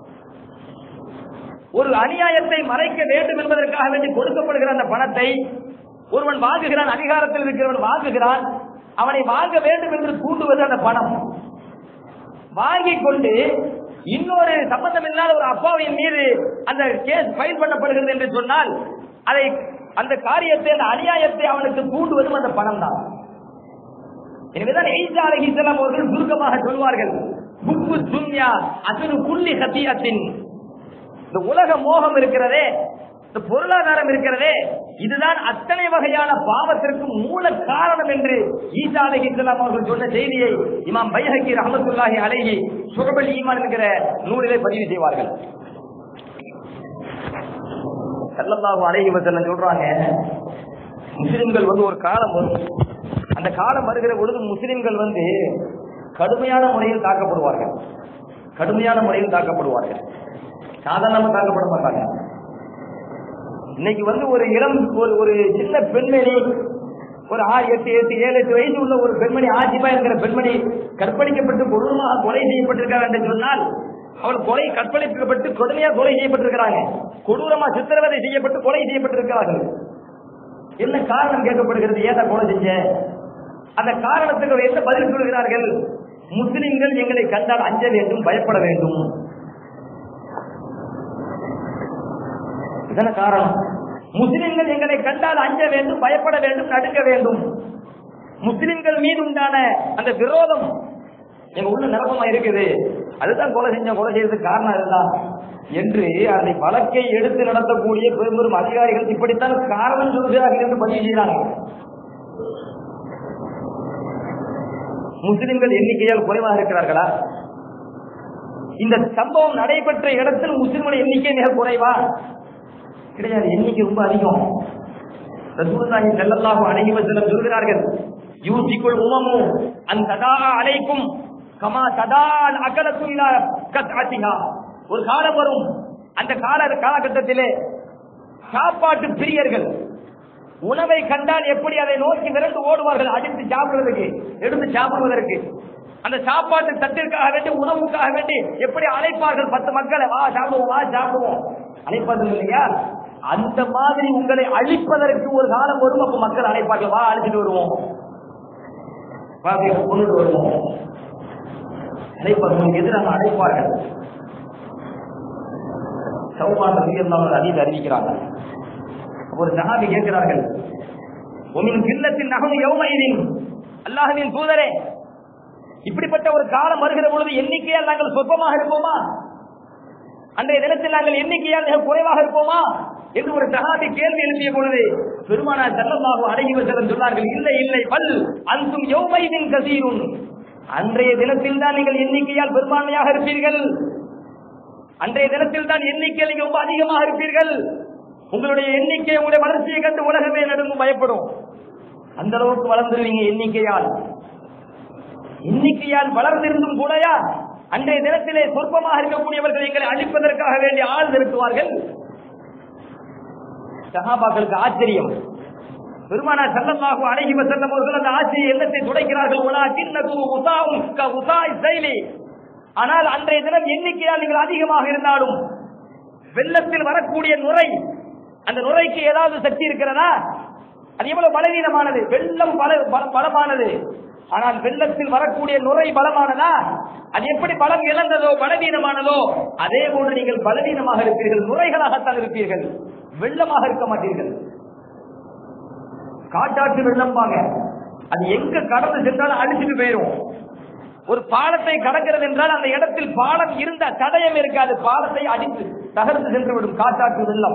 ஒரு அநியாயத்தை மறைக்க வேண்டும் என்பதற்காக வேண்டி கொடுக்கப்படுகிற அந்த பணத்தை ஒருவன் வாங்குகிறான் அதிகாரத்தில் இருக்கிறவன் வாங்குகிறான் அவனை வாங்க வேண்டும் என்று தூண்டுவது அந்த பணம் வாங்கிக் கொண்டு இன்னொரு சம்பந்தம் இல்லாத ஒரு அப்பாவின் மீது அந்த கேஸ் ஃபைல் பண்ணப்படுகிறது என்று சொன்னால் அதை அந்த காரியத்தை அந்த அநியாயத்தை அவனுக்கு தூண்டுவதும் அந்த பணம் தான் எனவேதான் ஈசா அலைஹிஸ்ஸலாம் அவர்கள் சுருக்கமாக சொல்வார்கள் புக்கு துன்யா அசனு குல்லி ஹத்தியத்தின் இந்த உலக மோகம் இருக்கிறதே இந்த பொருளாதாரம் இருக்கிறதே இதுதான் அத்தனை வகையான பாவத்திற்கு மூல காரணம் என்று ஈசா அலஹி இஸ்லாம் அவர்கள் சொன்ன செய்தியை இமாம் பைஹக்கி ரஹமத்துல்லாஹி அலைஹி சுகபல் ஈமான் என்கிற நூலிலே பதிவு செய்வார்கள் ஸல்லல்லாஹு அலைஹி வஸல்லம் சொல்றாங்க முஸ்லிம்கள் வந்து ஒரு காலம் வரும் அந்த காலம் வருகிற பொழுது முஸ்லிம்கள் வந்து கடுமையான முறையில் தாக்கப்படுவார்கள் கடுமையான முறையில் தாக்கப்படுவார்கள் சாதாரணமா தாக்கப்பட மாட்டாங்க இன்னைக்கு வந்து ஒரு இளம் ஒரு ஒரு சின்ன பெண்மணி ஒரு ஆறு எட்டு எட்டு ஏழு எட்டு வயசு உள்ள ஒரு பெண்மணி ஆட்சிபா என்கிற பெண்மணி கற்பழிக்கப்பட்டு கொடூரமாக கொலை செய்யப்பட்டிருக்காங்க என்று சொன்னால் அவள் கொலை கற்பழிக்கப்பட்டு கொடுமையா கொலை செய்யப்பட்டிருக்கிறாங்க கொடூரமா சித்திரவதை செய்யப்பட்டு கொலை செய்யப்பட்டிருக்கிறார்கள் என்ன காரணம் கேட்கப்படுகிறது ஏதா கொலை செஞ்ச அந்த காரணத்துக்கு அவர் என்ன பதில் சொல்கிறார்கள் முஸ்லிம்கள் எங்களை கண்டால் அஞ்ச வேண்டும் பயப்பட வேண்டும் இதன காரணம் முஸ்லிம்கள் எங்களை கண்டால் அஞ்ச வேண்டும் பயப்பட வேண்டும் நடுங்க வேண்டும் முஸ்லிம்கள் மீது உண்டான அந்த விரோதம் எங்க உள்ள நிரப்பமா இருக்குது அதுதான் கொலை செஞ்ச கொலை செய்யறதுக்கு காரணம் அதுதான் என்று அதை வழக்கை எடுத்து நடத்தக்கூடிய பெரும் பெரும் அதிகாரிகள் இப்படித்தான் காரணம் சொல்கிறார்கள் என்று பதிவு செய்கிறாங்க முஸ்லிம்கள் எண்ணிக்கையால் குறைவாக இருக்கிறார்களா இந்த சம்பவம் நடைபெற்ற இடத்தில் முஸ்லிம்கள் எண்ணிக்கை மிக குறைவா கிடையாது எண்ணிக்கை ரொம்ப அதிகம் ரசூலுல்லாஹி ஸல்லல்லாஹு அலைஹி வஸல்லம் சொல்கிறார்கள் யூசிக்குல் உமமு அன் ததா அலைக்கும் கமா ததா அகலத்து இலா கத்அத்திஹா ஒரு காலம் வரும் அந்த கால காலகட்டத்திலே சாப்பாட்டு பிரியர்கள் உணவை கண்டால் எப்படி அதை நோக்கி விரண்டு ஓடுவார்கள் அடித்து சாப்பிடுவதற்கு எடுத்து சாப்பிடுவதற்கு அந்த சாப்பாட்டு தட்டிற்காக வேண்டி உணவுக்காக வேண்டி எப்படி அழைப்பார்கள் பத்து மக்களை வா சாப்பிடுவோம் வா சாப்பிடுவோம் அழைப்பார்கள் இல்லையா அந்த மாதிரி உங்களை அழிப்பதற்கு ஒரு காலம் வரும் அப்ப மக்கள் அழைப்பார்கள் வா அழைச்சிட்டு வருவோம் வா போய் கொண்டுட்டு வருவோம் அழைப்பார்கள் எதிராக அழைப்பார்கள் சௌபான் ரலியல்லாஹு அன்ஹு அறிவிக்கிறாங்க ஒரு சஹாபி கேட்கிறார்கள் உமின் கில்லத்தின் நகம் யௌமைதின் அல்லாஹ்வின் தூதரே இப்படிப்பட்ட ஒரு காலம் வருகிற பொழுது எண்ணிக்கையால் நாங்கள் சொற்பமாக இருப்போமா அன்றைய தினத்தில் நாங்கள் எண்ணிக்கையால் மிக குறைவாக இருப்போமா என்று ஒரு சகாபி கேள்வி எழுப்பிய பொழுது பெருமானார் செல்லமாக அடங்கி செல்லம் சொன்னார்கள் இல்லை இல்லை பல் அந்தும் யௌமைதின் கசீரும் அன்றைய தினத்தில் தான் நீங்கள் எண்ணிக்கையால் பெரும்பான்மையாக இருப்பீர்கள் அன்றைய தினத்தில் தான் எண்ணிக்கையில் நீங்க ரொம்ப அதிகமாக இருப்பீர்கள் உங்களுடைய எண்ணிக்கை உங்களுடைய வளர்ச்சியை கண்டு உலகமே நடுங்கும் பயப்படும் அந்த அளவுக்கு வளர்ந்துருவீங்க எண்ணிக்கையால் எண்ணிக்கையால் வளர்ந்திருந்தும் கூடயா அன்றைய தினத்திலே சொற்பமாக இருக்கக்கூடியவர்கள் எங்களை அழிப்பதற்காக வேண்டிய ஆள் நிறுத்துவார்கள் சகாபாக்களுக்கு ஆச்சரியம் பெருமானா செல்லமாக அழகி செல்லும் அவர்கள் அந்த ஆட்சியை எண்ணத்தை துடைக்கிறார்கள் உலா சின்னகு உசாவும் க உசாய் செயலி ஆனால் அன்றைய தினம் எண்ணிக்கையால் நீங்கள் அதிகமாக இருந்தாலும் வெள்ளத்தில் வரக்கூடிய நுரை அந்த நுரைக்கு ஏதாவது சக்தி இருக்கிறதா அது எவ்வளவு பலவீனமானது வெள்ளம் பல பல- பலமானது ஆனால் வெள்ளத்தில் வரக்கூடிய நுரை பலமானதா அது எப்படி பலம் இழந்ததோ பலவீனமானதோ அதே போன்று நீங்கள் பலவீனமாக இருப்பீர்கள் நுரைகளாகத்தான் இருப்பீர்கள் வெள்ளமாக இருக்க மாட்டீர்கள் காட்டாற்று வெள்ளம்பாங்க அது எங்க கடந்து சென்றாலும் அழிச்சிட்டு போயிடும் ஒரு பாலத்தை கடக்கிறது என்றால் அந்த இடத்தில் பாலம் இருந்த தடயம் இருக்காது பாலத்தை அடித்து தகர்த்து சென்று விடும் காட்டாற்று வெள்ளம்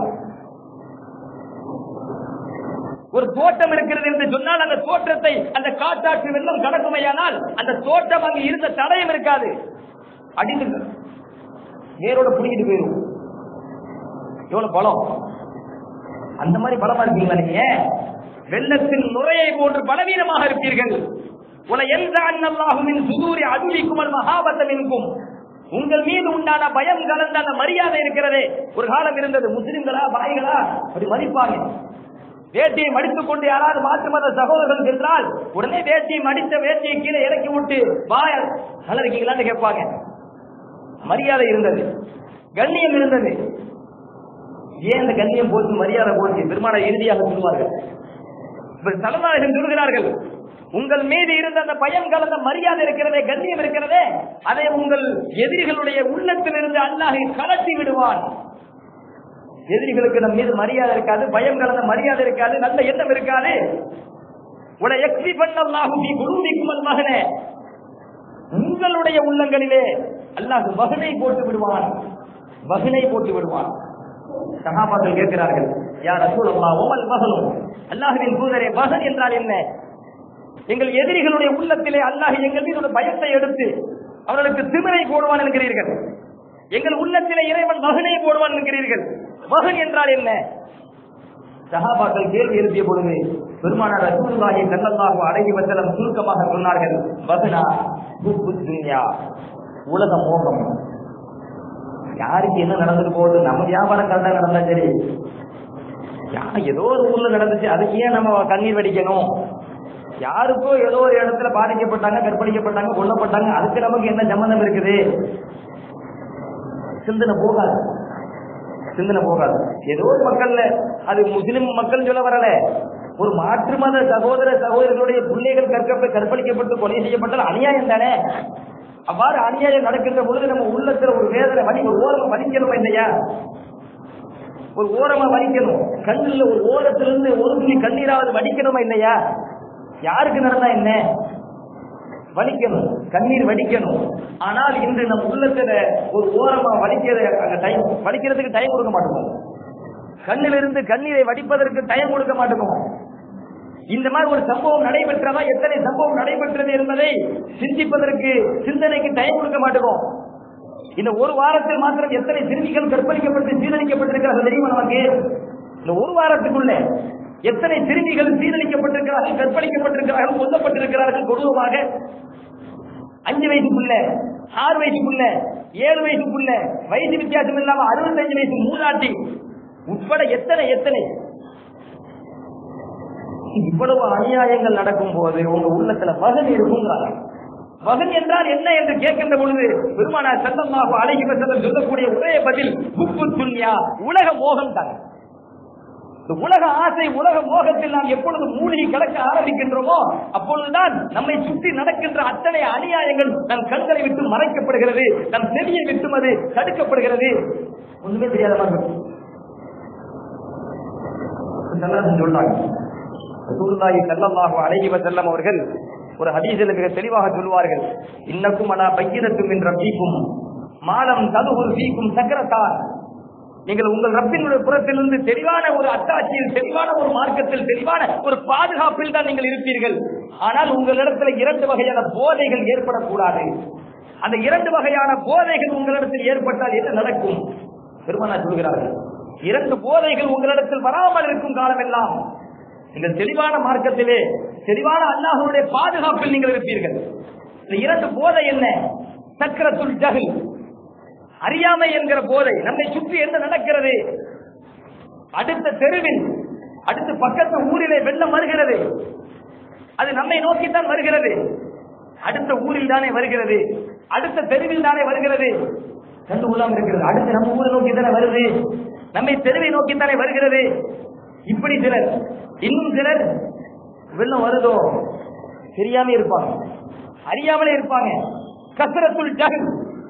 ஒரு தோட்டம் இருக்கிறது என்று சொன்னால் அந்த தோட்டத்தை அந்த காட்டாற்று வெள்ளம் கடக்குமையானால் அந்த தோட்டம் அங்கு இருந்த தடயம் இருக்காது அடித்து நேரோட புடிக்கிட்டு போயிடும் எவ்வளவு பலம் அந்த மாதிரி பலமா இருக்கீங்களா நீங்க வெள்ளத்தின் நுரையை போன்று பலவீனமாக இருப்பீர்கள் உல எந்த அண்ணல்லாஹுமின் சுதூரி அதுவிக்கும் மகாபத்தம் இருக்கும் உங்கள் மீது உண்டான பயம் கலந்த அந்த மரியாதை இருக்கிறதே ஒரு காலம் இருந்தது முஸ்லிம்களா பாய்களா அப்படி மதிப்பாங்க வேட்டியை மடித்துக் கொண்டு யாராவது மாற்று மத சகோதரர்கள் சென்றால் உடனே வேட்டியை மடித்த வேட்டியை கீழே இறக்கி விட்டு வாய நல்லா இருக்கீங்களான்னு கேட்பாங்க மரியாதை இருந்தது கண்ணியம் இருந்தது ஏன் இந்த கண்ணியம் போச்சு மரியாதை போச்சு பெருமாளை இறுதியாக சொல்வார்கள் இப்ப தலைநாயகம் சொல்கிறார்கள் உங்கள் மீது இருந்த அந்த பயம் கலந்த மரியாதை இருக்கிறதே கண்ணியம் இருக்கிறதே அதை உங்கள் எதிரிகளுடைய உள்ளத்திலிருந்து அல்லாஹ் கலட்டி விடுவான் எதிரிகளுக்கு நம் மீது மரியாதை இருக்காது பயம் கலந்த மரியாதை இருக்காது நல்ல எண்ணம் இருக்காது உன எக்ஸி பண்ணல்லாகும் நீ குழுவிக்கும் மகனே உங்களுடைய உள்ளங்களிலே அல்லாஹ் வகனை போட்டு விடுவான் வகனை போட்டு விடுவான் சகாபாக்கள் கேட்கிறார்கள் யார் ரசூல் அல்லா ஓமல் மகனும் அல்லாஹுவின் தூதரே மகன் என்றால் என்ன எங்கள் எதிரிகளுடைய உள்ளத்திலே அல்லாஹ் எங்கள் மீது ஒரு பயத்தை எடுத்து அவர்களுக்கு திமிரை போடுவான் என்கிறீர்கள் எங்கள் உள்ளத்திலே இறைவன் மகனை போடுவான் என்கிறீர்கள் மகன் என்றால் என்ன சகாபாக்கள் கேள்வி எழுப்பிய பொழுது பெருமானார் ரசூலுல்லாஹி ஸல்லல்லாஹு அலைஹி வஸல்லம் சுருக்கமாக சொன்னார்கள் வகனா ஹுப்பு துன்யா உலக மோகம் யாருக்கு என்ன நடந்துட்டு போகுது நம்ம வியாபாரம் கரெக்டா நடந்தா சரி யா- ஏதோ ஒரு ஊர்ல நடந்துச்சு அதுக்கு ஏன் நம்ம கண்ணீர் வடிக்கணும் யாருக்கோ ஏதோ ஒரு இடத்துல பாதிக்கப்பட்டாங்க கற்பழிக்கப்பட்டாங்க கொல்லப்பட்டாங்க அதுக்கு நமக்கு என்ன சம்பந்தம் இருக்குது சிந்தனை போகாது சிந்தனை போகாது ஏதோ ஒரு மக்கள்ல அது முஸ்லிம் மக்கள் சொல்ல வரல ஒரு மாற்று மத சகோதர சகோதரர்களுடைய பிள்ளைகள் கற்க கற்பழிக்கப்பட்டு கொலை செய்யப்பட்டால் அநியாயம் தானே அவ்வாறு அநியாயம் நடக்கின்ற பொழுது நம்ம உள்ளத்துல ஒரு வேதனை வலி ஒரு ஓரமா வலிக்கணுமா இல்லையா ஒரு ஓரமா வலிக்கணும் கண்ணுல ஒரு ஓரத்திலிருந்து ஒரு துளி கண்ணீராவது வடிக்கணுமா இல்லையா யாருக்கு நடந்தா என்ன வலிக்கணும் கண்ணீர் வடிக்கணும் ஆனால் இன்று நம் உள்ளத்துல ஒரு ஓரமா வலிக்கிற அந்த டைம் வலிக்கிறதுக்கு டைம் கொடுக்க மாட்டோம் கண்ணிலிருந்து கண்ணீரை வடிப்பதற்கு டைம் கொடுக்க மாட்டோம் இந்த மாதிரி ஒரு சம்பவம் நடைபெற்றதா எத்தனை சம்பவம் நடைபெற்றது என்பதை சிந்திப்பதற்கு சிந்தனைக்கு டைம் கொடுக்க மாட்டோம் இந்த ஒரு வாரத்தில் மாத்திரம் எத்தனை சிறுமிகள் கற்பழிக்கப்பட்டு சீரழிக்கப்பட்டிருக்கிறார்கள் தெரியுமா நமக்கு இந்த ஒரு வாரத்துக்குள்ள எத்தனை சிறுமிகள் சீரழிக்கப்பட்டிருக்கிறார்கள் கற்பழிக்கப்பட்டிருக்கிறார்கள் கொல்லப்பட்டிருக்கிறார்கள் கொடூரமாக அஞ்சு வயசுக்குள்ள ஆறு வயசுக்குள்ள ஏழு வயசுக்குள்ள வயசு வித்தியாசம் இல்லாம அறுபத்தஞ்சு வயசு மூதாட்டி உட்பட எத்தனை எத்தனை இவ்வளவு அநியாயங்கள் நடக்கும் போது உங்க உள்ளத்துல மகன் இருக்குங்கிறாங்க மகன் என்றால் என்ன என்று கேட்கின்ற பொழுது பெருமானார் செல்லமாக அழகி செல்லம் சொல்லக்கூடிய ஒரே பதில் உப்பு துன்யா உலக மோகம் தான் இந்த உலக ஆசை உலக மோகத்தில் நாம் எப்பொழுது மூழ்கி கிடக்க ஆரம்பிக்கின்றோமோ அப்பொழுதுதான் நம்மை சுற்றி நடக்கின்ற அத்தனை அநியாயங்கள் நம் கண்களை விட்டு மறைக்கப்படுகிறது நம் செவியை விட்டும் அது தடுக்கப்படுகிறது ஒண்ணுமே தெரியாத மாதிரி இருக்கும். சல்லல்லாஹு சொல்றாங்க ரசூலுல்லாஹி ஸல்லல்லாஹு அலைஹி வஸல்லம் அவர்கள் ஒரு ஹதீஸில் மிக தெளிவாக சொல்வார்கள் இன்னக்கும் அலா பையினத்தும் என்ற ரப்பீக்கும் மாலம் ததுகுல் ஃபீக்கும் சக்கரத்தார் நீங்கள் உங்கள் ரப்பினுடைய புறத்திலிருந்து தெளிவான ஒரு அத்தாட்சியில் தெளிவான ஒரு மார்க்கத்தில் தெளிவான ஒரு பாதுகாப்பில் தான் நீங்கள் இருப்பீர்கள் ஆனால் உங்களிடத்துல இரண்டு வகையான போதைகள் ஏற்படக்கூடாது அந்த இரண்டு வகையான போதைகள் உங்களிடத்தில் ஏற்பட்டால் என்ன நடக்கும் பெருமானா சொல்கிறார்கள் இரண்டு போதைகள் உங்களிடத்தில் வராமல் இருக்கும் காலமெல்லாம் நீங்கள் தெளிவான மார்க்கத்திலே தெளிவான அல்லாஹுடைய பாதுகாப்பில் நீங்கள் இருப்பீர்கள் இந்த இரண்டு போதை என்ன சக்கரத்துல் ஜஹில் அறியாமை என்கிற போதை நம்மை சுற்றி என்ன நடக்கிறது அடுத்த தெருவில் அடுத்த பக்கத்து ஊரிலே வெள்ளம் வருகிறது அது நம்மை நோக்கித்தான் வருகிறது அடுத்த ஊரில் தானே வருகிறது அடுத்த தெருவில் தானே வருகிறது கண்டு கொள்ளாம இருக்கிறது அடுத்து நம்ம ஊரை நோக்கி தானே வருது நம்மை தெருவை நோக்கித்தானே வருகிறது இப்படி சிலர் இன்னும் சிலர் வெள்ளம் வருதோ தெரியாம இருப்பாங்க அறியாமலே இருப்பாங்க கசரத்துள் ஜகல்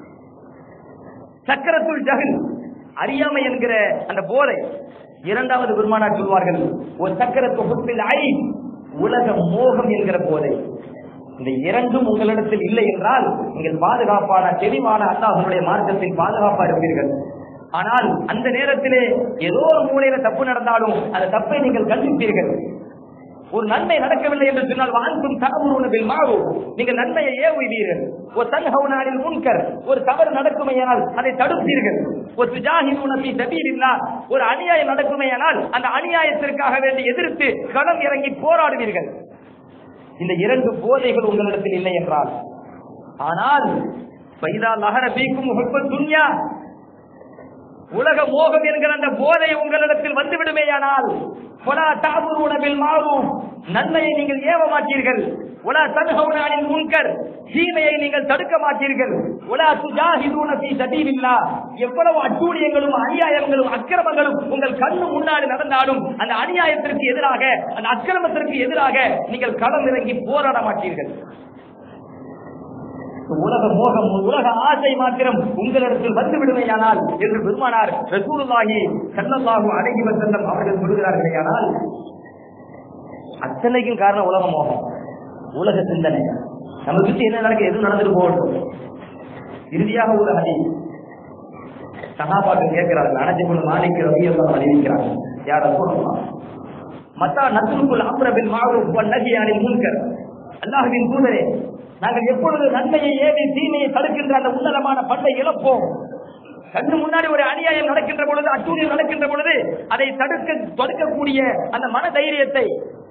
சக்கரத்துள் ஜகல் அறியாமை என்கிற அந்த போதை இரண்டாவது பெருமானார் சொல்வார்கள் ஒரு சக்கரத்து ஹுப்பில் ஐ உலக மோகம் என்கிற போதை இந்த இரண்டும் உங்களிடத்தில் இல்லை என்றால் நீங்கள் பாதுகாப்பான தெளிவான அல்லாஹனுடைய மார்க்கத்தில் பாதுகாப்பா இருப்பீர்கள் ஆனால் அந்த நேரத்திலே ஏதோ ஒரு மூலையில தப்பு நடந்தாலும் அந்த தப்பை நீங்கள் கண்டிப்பீர்கள் ஒரு நன்மை நடக்கவில்லை என்று சொன்னால் வாங்கும் தகவல் மாவு நீங்கள் நன்மையை ஏவுவீர்கள் ஒரு தன்ஹவுனாலில் முன்கர் ஒரு தவறு நடக்குமையானால் அதை தடுப்பீர்கள் ஒரு சுஜாஹிமுனபி சபீரில்லா ஒரு அநியாயம் நடக்குமையானால் அந்த அநியாயத்திற்காக வேண்டி எதிர்த்து களம் இறங்கி போராடுவீர்கள் இந்த இரண்டு போதைகள் உங்களிடத்தில் இல்லை என்றால் ஆனால் பைதா நகர பீக்கும் துன்யா உலக மோகம் என்கிற அந்த போதை உங்களிடத்தில் வந்து விடுமேயானால் ஒலா தாபுர் உணவில் மாறும் நன்மையை நீங்கள் ஏவ மாட்டீர்கள் ஒலா தன்ஹவுனானின் முன்கர் தீமையை நீங்கள் தடுக்க மாட்டீர்கள் ஒலா துஜாஹிதூன ஃபீ சபீலில்லா எவ்வளவு அட்டூழியங்களும் அநியாயங்களும் அக்கிரமங்களும் உங்கள் கண்ணு முன்னாடி நடந்தாலும் அந்த அநியாயத்திற்கு எதிராக அந்த அக்கிரமத்திற்கு எதிராக நீங்கள் களம் இறங்கி போராட மாட்டீர்கள் உலக மோகம் உலக ஆசை மாத்திரம் உங்களிடத்தில் வந்து விடுமையானால் என்று பெருமானார் ரசூலுல்லாஹி ஸல்லல்லாஹு அலைஹி வஸல்லம் அவர்கள் சொல்கிறார்களே ஆனால் அத்தனைக்கும் காரணம் உலக மோகம் உலக சிந்தனை நம்ம சுத்தி என்ன நடக்க எதுவும் நடந்துட்டு போகட்டும் இறுதியாக ஒரு அடி சகாபாக்கள் கேட்கிறார்கள் அனைத்து மாலிக் ரவி எல்லாம் அறிவிக்கிறார்கள் யார சொல்லலாம் மத்தா நசுக்குள் அம்ரபின் மாறும் நகியானின் முன்கர் அல்லாஹுவின் தூதரே நாங்கள் எப்பொழுது நன்மையை ஏவி தீமையை தடுக்கின்ற அந்த உன்னதமான பண்பை இழப்போம் கண்ணு முன்னாடி ஒரு அநியாயம் நடக்கின்ற பொழுது அட்டூழியம் நடக்கின்ற பொழுது அதை தடுக்க தடுக்கக்கூடிய அந்த மன தைரியத்தை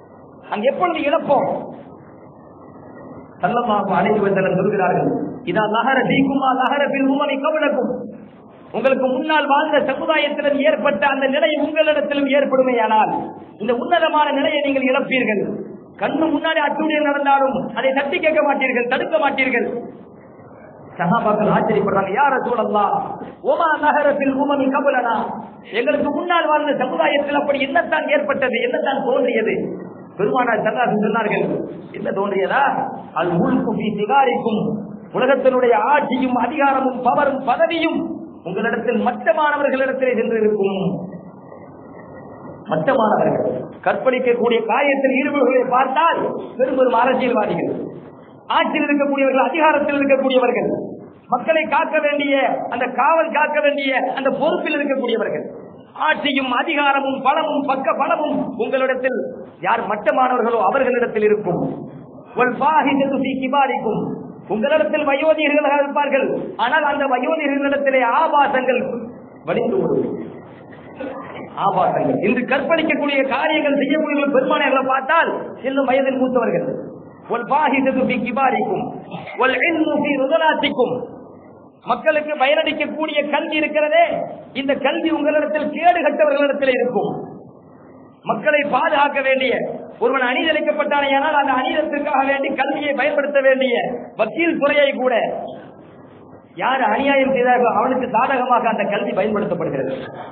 அங்க எப்பொழுது இழப்போம் சல்லல்லாஹு அலைஹி வஸல்லம் சொல்கிறார்கள் இதா லஹர தீக்குமா லஹர பில் உமமி கவலக்கும் உங்களுக்கு முன்னால் வாழ்ந்த சமுதாயத்திலும் ஏற்பட்ட அந்த நிலை உங்களிடத்திலும் ஏற்படுமேயானால் இந்த உன்னதமான நிலையை நீங்கள் இழப்பீர்கள் கண்ணு முன்னாடி அட்டுழியம் நடந்தாலும் அதை தட்டி கேட்க மாட்டீர்கள் தடுக்க மாட்டீர்கள் சகாபாக்கள் ஆச்சரியப்படுறாங்க யார சூழல்லா ஓமா நகரத்தில் உமமி கபலனா எங்களுக்கு முன்னால் வாழ்ந்த சமுதாயத்தில் அப்படி என்னத்தான் ஏற்பட்டது என்னத்தான் தோன்றியது பெருமானார் சல்லாசன் சொன்னார்கள் என்ன தோன்றியதா அது முழுக்கும் சிகாரிக்கும் உலகத்தினுடைய ஆட்சியும் அதிகாரமும் பவரும் பதவியும் உங்களிடத்தில் மட்டமானவர்களிடத்திலே சென்று இருக்கும் மட்டமானவர்கள் கற்பழிக்கக்கூடிய காரியத்தில் ஈடுபடுவதை பார்த்தால் பெரும் பெரும் அரசியல்வாதிகள் ஆட்சியில் இருக்கக்கூடியவர்கள் அதிகாரத்தில் இருக்கக்கூடியவர்கள் மக்களை காக்க வேண்டிய அந்த காவல் காக்க வேண்டிய அந்த பொறுப்பில் இருக்கக்கூடியவர்கள் ஆட்சியும் அதிகாரமும் பலமும் பக்க பலமும் உங்களிடத்தில் யார் மட்டமானவர்களோ அவர்களிடத்தில் இருக்கும் வல்பாஹிஷத்து ஃபீ கிபாரிக்கும். உங்களிடத்தில் வயோதிகர்களாக இருப்பார்கள் ஆனால் அந்த வயோதிகர்களிடத்திலே ஆபாசங்கள் வடிந்து விடும் ஆபாசங்கள் இன்று கற்பழிக்கக்கூடிய காரியங்கள் செய்யக்கூடிய பெருமானங்களை பார்த்தால் இன்னும் வயதில் மூத்தவர்கள் வல்பாஹிஷத்து ஃபீ கிபாரிக்கும் வல்இல்மு ஃபீ ருதலாத்திக்கும். மக்களுக்கு பயனளிக்கக்கூடிய கல்வி இருக்கிறதே இந்த கல்வி உங்களிடத்தில் கேடு கட்டவர்களிடத்தில் இருக்கும் மக்களை பாதுகாக்க வேண்டிய ஒருவன் அணிதளிக்கப்பட்டானால் அந்த அணிதத்திற்காக வேண்டி கல்வியை பயன்படுத்த வேண்டிய வக்கீல் துறையை கூட யார் அநியாயம் செய்தார்களோ அவனுக்கு சாதகமாக அந்த கல்வி பயன்படுத்தப்படுகிறது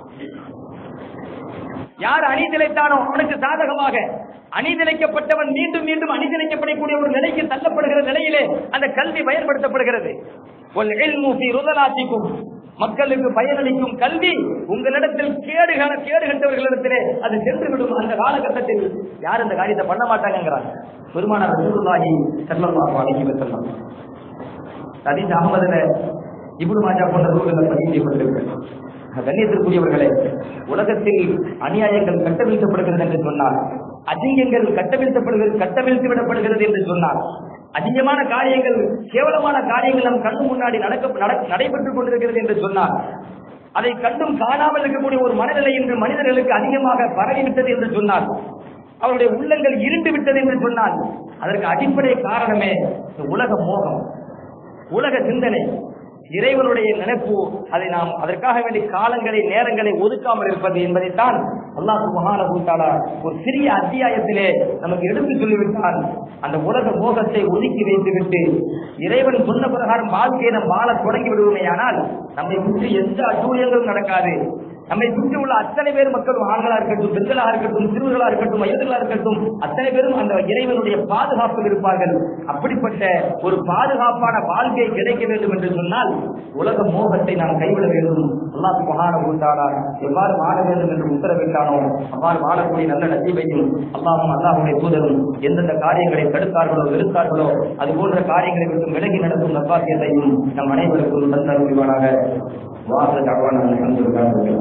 யார் அணிதிளைத்தானோ அவனுக்கு சாதகமாக அணிதிளைக்கப்பட்டவன் மீண்டும் மீண்டும் அணிதிளைக்கப்படக்கூடிய ஒரு நிலைக்கு தள்ளப்படுகிற நிலையிலே அந்த கல்வி பயன்படுத்தப்படுகிறது ஒல் இல்மு ஃபீ ருதலாத்திக்கும். மக்களுக்கு பயனளிக்கும் கல்வி உங்களிடத்தில் கேடுகால கேடு கண்டவர்களிடத்திலே அது சென்று விடும் அந்த காலகட்டத்தில் யார் இந்த காரியத்தை பண்ண மாட்டாங்கிறாங்க பெருமான ரசூலுல்லாஹி ஸல்லல்லாஹு அலைஹி வஸல்லம் ஹதீஸ் அகமதுல இப்னு மாஜா போன்ற நூல்கள் பதிவு செய்யப்பட்டிருக்கு கண்ணியத்திற்குரியவர்களே உலகத்தில் அநியாயங்கள் கட்டவிழ்க்கப்படுகிறது என்று சொன்னார் அஜிங்கங்கள் கட்டவிழ்க்கப்படுகிறது கட்டவிழ்த்து விடப்படுகிறது என்று சொன்னார் அதிகமான காரியங்கள் கேவலமான காரியங்கள் நம் கண்ணு முன்னாடி நடக்க நட- நடைபெற்றுக் கொண்டிருக்கிறது என்று சொன்னார் அதை கண்டும் காணாமல் இருக்கக்கூடிய ஒரு மனநிலை இன்று மனிதர்களுக்கு அதிகமாக பரவிவிட்டது என்று சொன்னார் அவருடைய உள்ளங்கள் இருண்டு விட்டது என்று சொன்னால் அதற்கு அடிப்படை காரணமே இந்த உலக மோகம் உலக சிந்தனை இறைவனுடைய நினைப்பு அதை நாம் அதற்காக வேண்டிய காலங்களை நேரங்களை ஒதுக்காமல் இருப்பது என்பதைத்தான் அல்லாஹ் சுப்ஹானஹு வ தஆலா ஒரு சிறிய அத்தியாயத்திலே நமக்கு எடுத்து சொல்லிவிட்டால் அந்த உலக மோகத்தை ஒதுக்கி வைத்துவிட்டு இறைவன் சொன்ன பிரகாரம் வாழ்க்கையை நாம் வாழ தொடங்கி விடுவோமேயானால் நம்மை சுற்றி எந்த அட்டூழியங்களும் நடக்காது நம்மை சுற்றி உள்ள அத்தனை பேர் மக்கள் ஆண்களா இருக்கட்டும் பெண்களா இருக்கட்டும் சிறுவர்களா இருக்கட்டும் வயதுகளா இருக்கட்டும் அத்தனை பேரும் அந்த இறைவனுடைய பாதுகாப்பில் இருப்பார்கள் அப்படிப்பட்ட ஒரு பாதுகாப்பான வாழ்க்கை கிடைக்க வேண்டும் என்று சொன்னால் உலக மோகத்தை நாம் கைவிட வேண்டும் அல்லாஹ் மகான உண்டாடா எவ்வாறு வாழ வேண்டும் என்று உத்தரவிட்டானோ அவ்வாறு வாழக்கூடிய நல்ல நசீபையும் அல்லாஹும் அல்லாஹுடைய தூதரும் எந்தெந்த காரியங்களை தடுத்தார்களோ வெறுத்தார்களோ அது போன்ற காரியங்களை விட்டு விலகி நடக்கும் நற்பாக்கியத்தையும் நம் அனைவருக்கும் தந்தருவானாக வாசல் தகவல்